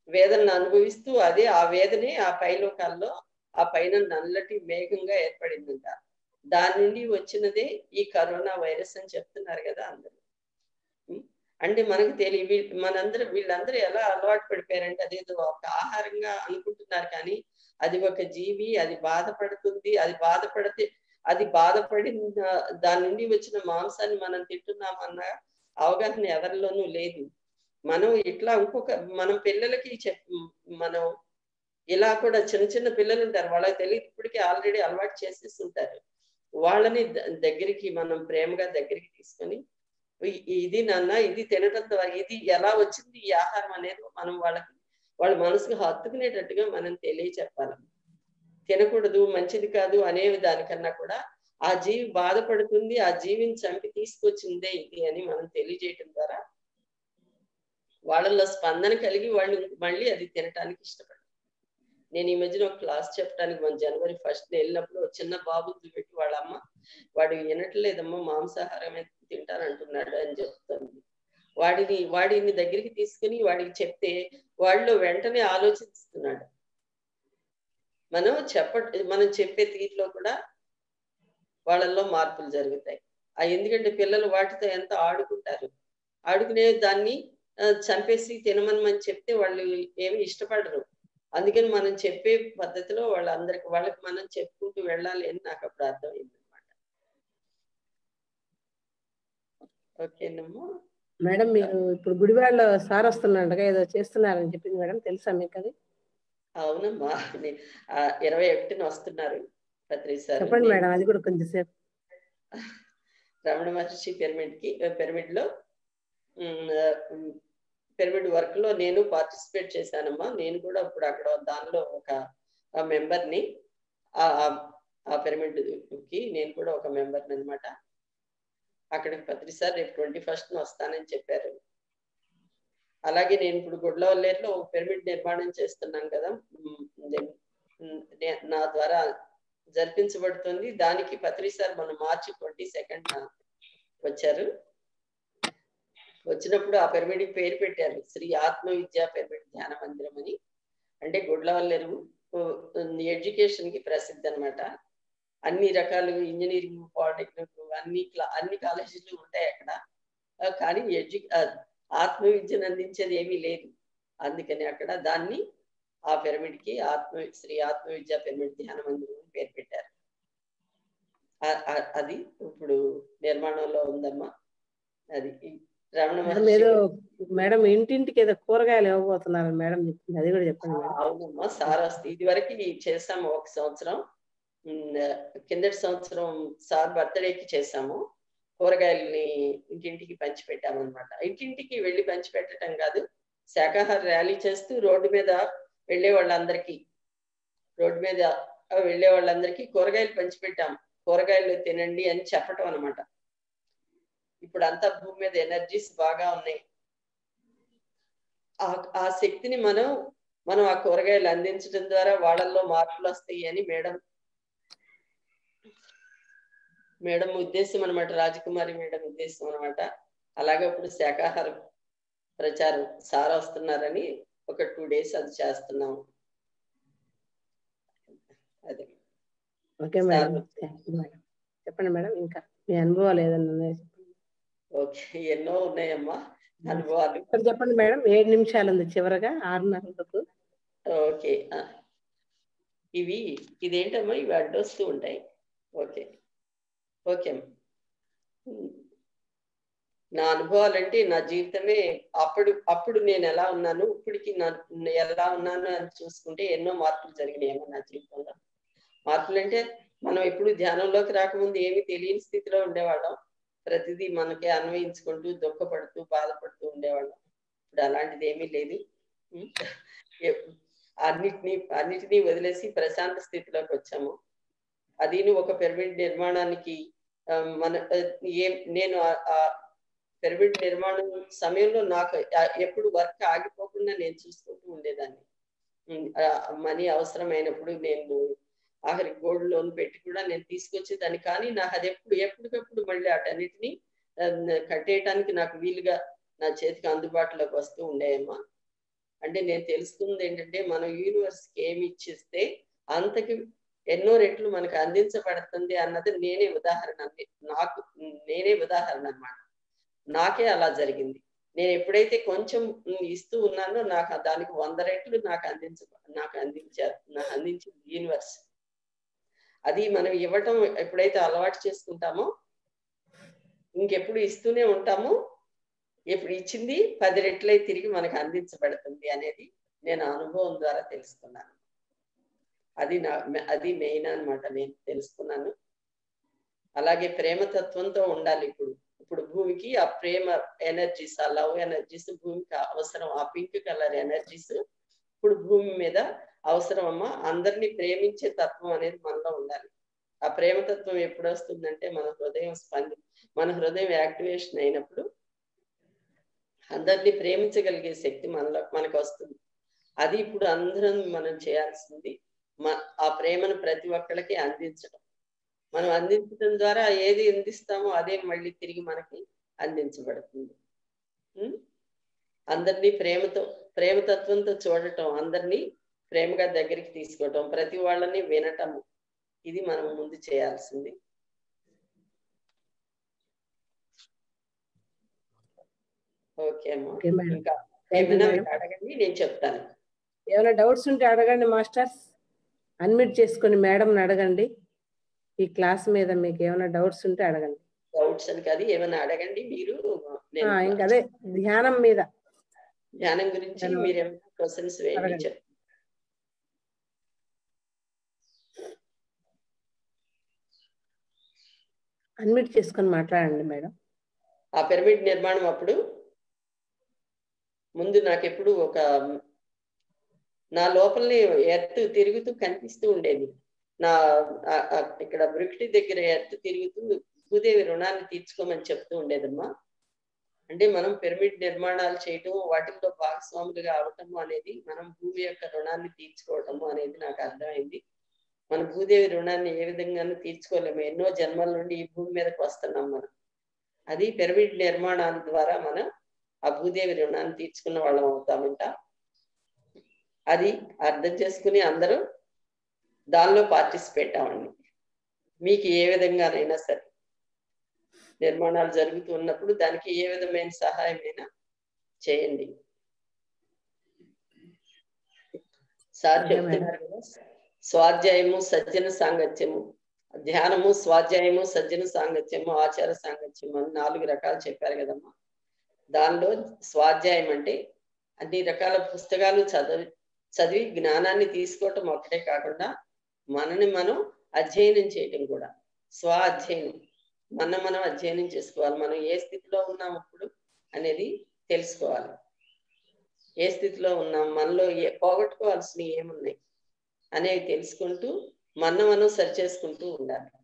వేదనను అనుభవిస్తూ అదే ఆ వేదనే ఆ పైలోకాల్లో ఆ పైన నల్లటి మేఘంగా ఏర్పడిందంట దాని నుండి వచ్చినదే ఈ కరోనా వైరస్ అని చెప్తున్నారు కదా అందరూ ఉం? అంటే మనకు తెలియ వీ- మనందరూ వీళ్ళందరూ ఎలా అలవాటు పడిపోయారంటే అదేదో ఒక ఆహారంగా అనుకుంటున్నారు కానీ అది ఒక జీవి అది బాధపడుతుంది అది బాధపడితే అది బాధపడిన దాని నుండి వచ్చిన మాంసాన్ని మనం తింటున్నామన్న అవగాహన ఎవరిలోనూ లేదు మనం ఇట్లా ఇంకొక మనం పిల్లలకి చెప్ మనం ఇలా కూడా చిన్న చిన్న పిల్లలు ఉంటారు వాళ్ళకి తెలియదు ఇప్పటికే ఆల్రెడీ అలవాటు చేసేసి ఉంటారు వాళ్ళని ద- దగ్గరికి మనం ప్రేమగా దగ్గరికి తీసుకొని ఇ- ఇది నాన్న ఇది తినటం ద్వారా ఇది ఎలా వచ్చింది ఈ ఆహారం అనేది మనం వాళ్ళకి వాళ్ళ మనసుకు హత్తుకునేటట్టుగా మనం తెలియచెప్పాలి తినకూడదు మంచిది కాదు అనే దానికన్నా కూడా ఆ జీవి బాధపడుతుంది ఆ జీవిని చంపి తీసుకొచ్చిందే ఇది అని మనం తెలియజేయటం ద్వారా వాళ్ళలో స్పందన కలిగి వాళ్ళు మళ్ళీ అది తినటానికి ఇష్టపడతారు నేను ఈ మధ్యన ఒక క్లాస్ చెప్పడానికి మన జనవరి ఫస్ట్ వెళ్ళినప్పుడు ఒక చిన్న బాబుని పెట్టి వాళ్ళ అమ్మ వాడు వినట్లేదమ్మా మాంసాహారమే తింటానంటున్నాడు అని చెప్తుంది వాడిని వాడిని దగ్గరికి తీసుకుని వాడికి చెప్తే వాళ్ళు వెంటనే ఆలోచిస్తున్నాడు మనం చెప్ప మనం చెప్పే తీరులో కూడా వాళ్ళల్లో మార్పులు జరుగుతాయి ఆ ఎందుకంటే పిల్లలు వాటితో ఎంత ఆడుకుంటారు ఆడుకునే దాన్ని ఆ, చంపేసి తినమని చెప్తే వాళ్ళు ఏమి ఇష్టపడరు అందుకని మనం చెప్పే పద్ధతిలో వాళ్ళందరికి వాళ్ళకి మనం చెప్పుకుంటూ వెళ్ళాలి అని నాకు అప్పుడు అర్థమైంది అనమాట ఓకేనమ్మా మేడం మీరు ఇప్పుడు గుడివాడలో సార్ వస్తున్నాడుగా ఏదో చేస్తున్నారని చెప్పింది మేడం తెలుసా మీకు అది అవునమ్మా నే- ఆ, ఇరవై ఒకటిన వస్తున్నారు పత్రి సార్ చెప్పండి మేడం అది కూడా కొంచెం సేపు రమణ మహర్షి పిరమిడ్ కి పిరమిడ్ లో పిరమిడ్ వర్క్ లో నేను పార్టిసిపేట్ చేశానమ్మా నేను కూడా ఇప్పుడు అక్కడ దానిలో ఒక మెంబర్ ని ఆ ఆ పిరమిడ్ కి నేను కూడా ఒక మెంబర్ అనమాట అక్కడికి పత్రి సార్ రేపు ట్వంటీ ఫస్ట్ వస్తానని చెప్పారు అలాగే నేను ఇప్పుడు గుడ్లవల్లేరులో ఒక పిరమిడ్ నిర్మాణం చేస్తున్నాను కదా ఉమ్, నేను- ఉమ్, నే- నా ద్వారా జరిపించబడుతుంది దానికి పత్రి సార్ మన మార్చి ట్వంటీ సెకండ్ వచ్చారు వచ్చినప్పుడు ఆ పిరమిడ్ పేరు పెట్టారు శ్రీ ఆత్మ విద్యా పిరమిడ్ ధ్యాన మందిరం అని అంటే గుడ్లవల్లేరు ఎడ్యుకేషన్ కి ప్రసిద్ధి అన్నమాట అన్ని రకాలు ఇంజనీరింగ్ పాలిటెక్నిక్ అన్ని క్లా- అన్ని కాలేజీలు ఉంటాయి అక్కడ ఆ, కానీ ఎడ్యు ఆ, ఆత్మ విద్యను అందించేది ఏమీ లేదు అందుకని అక్కడ దాన్ని ఆ పిరమిడ్ కి ఆత్మ శ్రీ ఆత్మ విద్యా పిరమిడ్ ధ్యాన మందిరం అని పేరు పెట్టారు ఆ- ఆ- అది ఇప్పుడు నిర్మాణంలో ఉందమ్మా అది ఈ రమణ మేడం మహర్షి ఏదో మేడం ఇంటింటికి ఏదో కూరగాయలు ఇవ్వబోతున్నారు మేడం చెప్పింది అది కూడా చెప్పండి మేడం అవునమ్మా సార్ వస్తే ఇది వరకు చేసాము ఒక సంవత్సరం ఉమ్, కిందటి సంవత్సరం సార్ బర్త్డేకి చేసాము కూరగాయలని ఇంటింటికి పంచి పెట్టామన్నమాట ఇంటింటికి వెళ్ళి పంచి పెట్టడం కాదు శాకాహార ర్యాలీ చేస్తూ రోడ్డు మీద వెళ్ళే వాళ్ళందరికీ రోడ్డు మీద వెళ్ళే వాళ్ళందరికీ కూరగాయలు పంచి పెట్టాం కూరగాయలు తినండి అని చెప్పటం అనమాట ఇప్పుడు అంతా భూమి మీద ఎనర్జీస్ బాగా ఉన్నాయి ఆ- ఆ శక్తిని మనం మనం ఆ కూరగాయలు అందించడం ద్వారా వాళ్ళల్లో మార్పులు వస్తాయి అని మేడం మేడం ఉద్దేశం అనమాట రాజకుమారి మేడం ఉద్దేశం అనమాట అలాగే ఇప్పుడు శాకాహారం ప్రచారం సార్ వస్తున్నారని ఒక టూ డేస్ అది చేస్తున్నాం అదే okay madam thank you madam చెప్పండి మేడం ఇంకా మీ అనుభవాలు ఏదైనా ఉన్నాయో చెప్పండి ఓకే ఎన్నో ఉన్నాయమ్మా అనుభవాలు ఇక్కడ చెప్పండి మేడం ఏడు నిమిషాలు ఉంది చివరగా ఆరున్నరకు ఓకే ఆ. ఇవి ఇదేంటమ్మా ఇవి అడ్డొస్తూ ఉంటాయి ఓకే ఓకే అమ్మా. ఉమ్. నా అనుభవాలు అంటే నా జీవితమే అప్పుడు అప్పుడు నేను ఎలా ఉన్నాను ఇప్పటికి నా ఎలా ఉన్నాను అని చూసుకుంటే ఎన్నో మార్పులు జరిగినాయేమో నా జీవితంలో మార్పులు అంటే మనం ఎప్పుడు ధ్యానంలోకి రాకముందు ఏమీ తెలియని స్థితిలో ఉండేవాళ్ళం ప్రతిదీ మనకే అన్వయించుకుంటూ దుఃఖపడుతూ బాధపడుతూ ఉండేవాళ్ళం ఇప్పుడు అలాంటిది ఏమీ లేదు ఉమ్. ఎ- అన్నిటినీ అన్నిటినీ వదిలేసి ప్రశాంత స్థితిలోకి వచ్చాము అదిను ఒక పిరమిడ్ నిర్మాణానికి ఆ, మన ఆ, ఏం నేను ఆ- ఆ పిరమిడ్ నిర్మాణం సమయంలో నాకు ఆ- ఎప్పుడు వర్క్ ఆగిపోకుండా నేను చూసుకుంటూ ఉండేదాన్ని ఉమ్, ఆ, మనీ అవసరమైనప్పుడు నేను ఆఖరి గోల్డ్ లోన్ పెట్టి కూడా నేను తీసుకొచ్చేదాన్ని కానీ నాకు అది ఎప్పుడు ఎప్పటికప్పుడు మళ్ళీ అటన్నిటిని ఆ, కట్టేయటానికి నాకు వీలుగా నా చేతికి అందుబాటులోకి వస్తూ ఉండేయమ్మా అంటే నేను తెలుసుకుంది ఏంటంటే మనం యూనివర్స్కి ఏమి ఇచ్చిస్తే అంతకి ఎన్నో రెట్లు మనకు అందించబడుతుంది అన్నది నేనే ఉదాహరణ అంది నాకు నేనే ఉదాహరణ అన్నమాట నాకే అలా జరిగింది నేను ఎప్పుడైతే కొంచెం ఇస్తూ ఉన్నానో నాకు దానికి వంద రెట్లు నాకు అందించ నాకు అందించారు నాకు అందించింది యూనివర్స్ అది మనం ఇవ్వటం ఎప్పుడైతే అలవాటు చేసుకుంటామో ఇంకెప్పుడు ఇస్తూనే ఉంటాము ఎప్పుడు ఇచ్చింది పది రెట్లై తిరిగి మనకు అందించబడుతుంది అనేది నేను అనుభవం ద్వారా తెలుసుకున్నాను అది నా అది మెయిన్ అనమాట నేను తెలుసుకున్నాను అలాగే ప్రేమతత్వంతో ఉండాలి ఇప్పుడు ఇప్పుడు భూమికి ఆ ప్రేమ ఎనర్జీస్ ఆ లవ్ ఎనర్జీస్ భూమికి అవసరం ఆ పింక్ కలర్ ఎనర్జీస్ ఇప్పుడు భూమి మీద అవసరం అమ్మా అందరినీ ప్రేమించే తత్వం అనేది మనలో ఉండాలి ఆ ప్రేమతత్వం ఎప్పుడు వస్తుందంటే మన హృదయం స్పంది మన హృదయం యాక్టివేషన్ అయినప్పుడు అందరినీ ప్రేమించగలిగే శక్తి మనలో మనకు వస్తుంది అది ఇప్పుడు అందరం మనం చేయాల్సింది ఆ ప్రేమను ప్రతి ఒక్కళ్ళకి అందించడం మనం అందించడం ద్వారా ఏది అందిస్తామో అదే మళ్ళీ తిరిగి మనకి అందించబడుతుంది అందరినీ ప్రేమతో ప్రేమతత్వంతో చూడటం అందరినీ ప్రేమగా దగ్గరికి తీసుకోవటం ప్రతి వాళ్ళని వినటము ఇది మనం ముందు చేయాల్సింది ఓకే అమ్మా ఇంకా ఏమైనా అడగండి నేను చెప్తాను ఏమైనా డౌట్స్ ఉంటే అడగండి మాస్టర్స్ అన్మిట్ చేసుకొని మేడంని అడగండి ఈ క్లాస్ మీద మీకు ఏమైనా డౌట్స్ ఉంటే అడగండి డౌట్స్ అని కాదు ఏమైనా అడగండి మీరు ఇంకా అదే ధ్యానం మీద ధ్యానం గురించి మీరు ఏమైనా క్వశ్చన్స్ వేయండి అన్మిట్ చేసుకొని మాట్లాడండి మేడం ఆ పిరమిడ్ నిర్మాణం అప్పుడు ముందు నాకెప్పుడు ఒక నా లోపలనే ఎర్త్ తిరుగుతూ కనిపిస్తూ ఉండేది నా ఇక్కడ బ్రిక్టి దగ్గర ఎర్త్ తిరుగుతూ భూదేవి రుణాన్ని తీర్చుకోమని చెప్తూ ఉండేదమ్మా అంటే మనం పిరమిడ్ నిర్మాణాలు చేయటం వాటిల్లో భాగస్వాములుగా అవటము అనేది మనం భూమి యొక్క రుణాన్ని తీర్చుకోవటము అనేది నాకు అర్థమైంది మన భూదేవి రుణాన్ని ఏ విధంగానూ తీర్చుకోలేము ఎన్నో జన్మల నుండి ఈ భూమి మీదకి వస్తున్నాం మనం అది పిరమిడ్ నిర్మాణాల ద్వారా మనం ఆ భూదేవి రుణాన్ని తీర్చుకున్న వాళ్ళం అవుతామంట అది అర్థం చేసుకుని అందరూ దానిలో పార్టిసిపేట్ అవ్వండి మీకు ఏ విధంగానైనా సరే నిర్మాణాలు జరుగుతూ ఉన్నప్పుడు దానికి ఏ విధమైన సహాయమైనా చేయండి సార్ చెప్తున్నారు కదా స్వాధ్యాయము సజ్జన సాంగత్యము ధ్యానము స్వాధ్యాయము సజ్జన సాంగత్యము ఆచార సాంగత్యము అని నాలుగు రకాలు చెప్పారు కదమ్మా దానిలో స్వాధ్యాయం అంటే అన్ని రకాల పుస్తకాలు చదివి చదివి జ్ఞానాన్ని తీసుకోవటం ఒకటే కాకుండా మనని మనం అధ్యయనం చేయటం కూడా స్వ అధ్యయనం మన మనం అధ్యయనం చేసుకోవాలి మనం ఏ స్థితిలో ఉన్నాం ఇప్పుడు అనేది తెలుసుకోవాలి ఏ స్థితిలో ఉన్నాం మనలో ఏ పోగొట్టుకోవాల్సినవి ఏమున్నాయి అనేవి తెలుసుకుంటూ మన మనం సరి చేసుకుంటూ ఉండాలి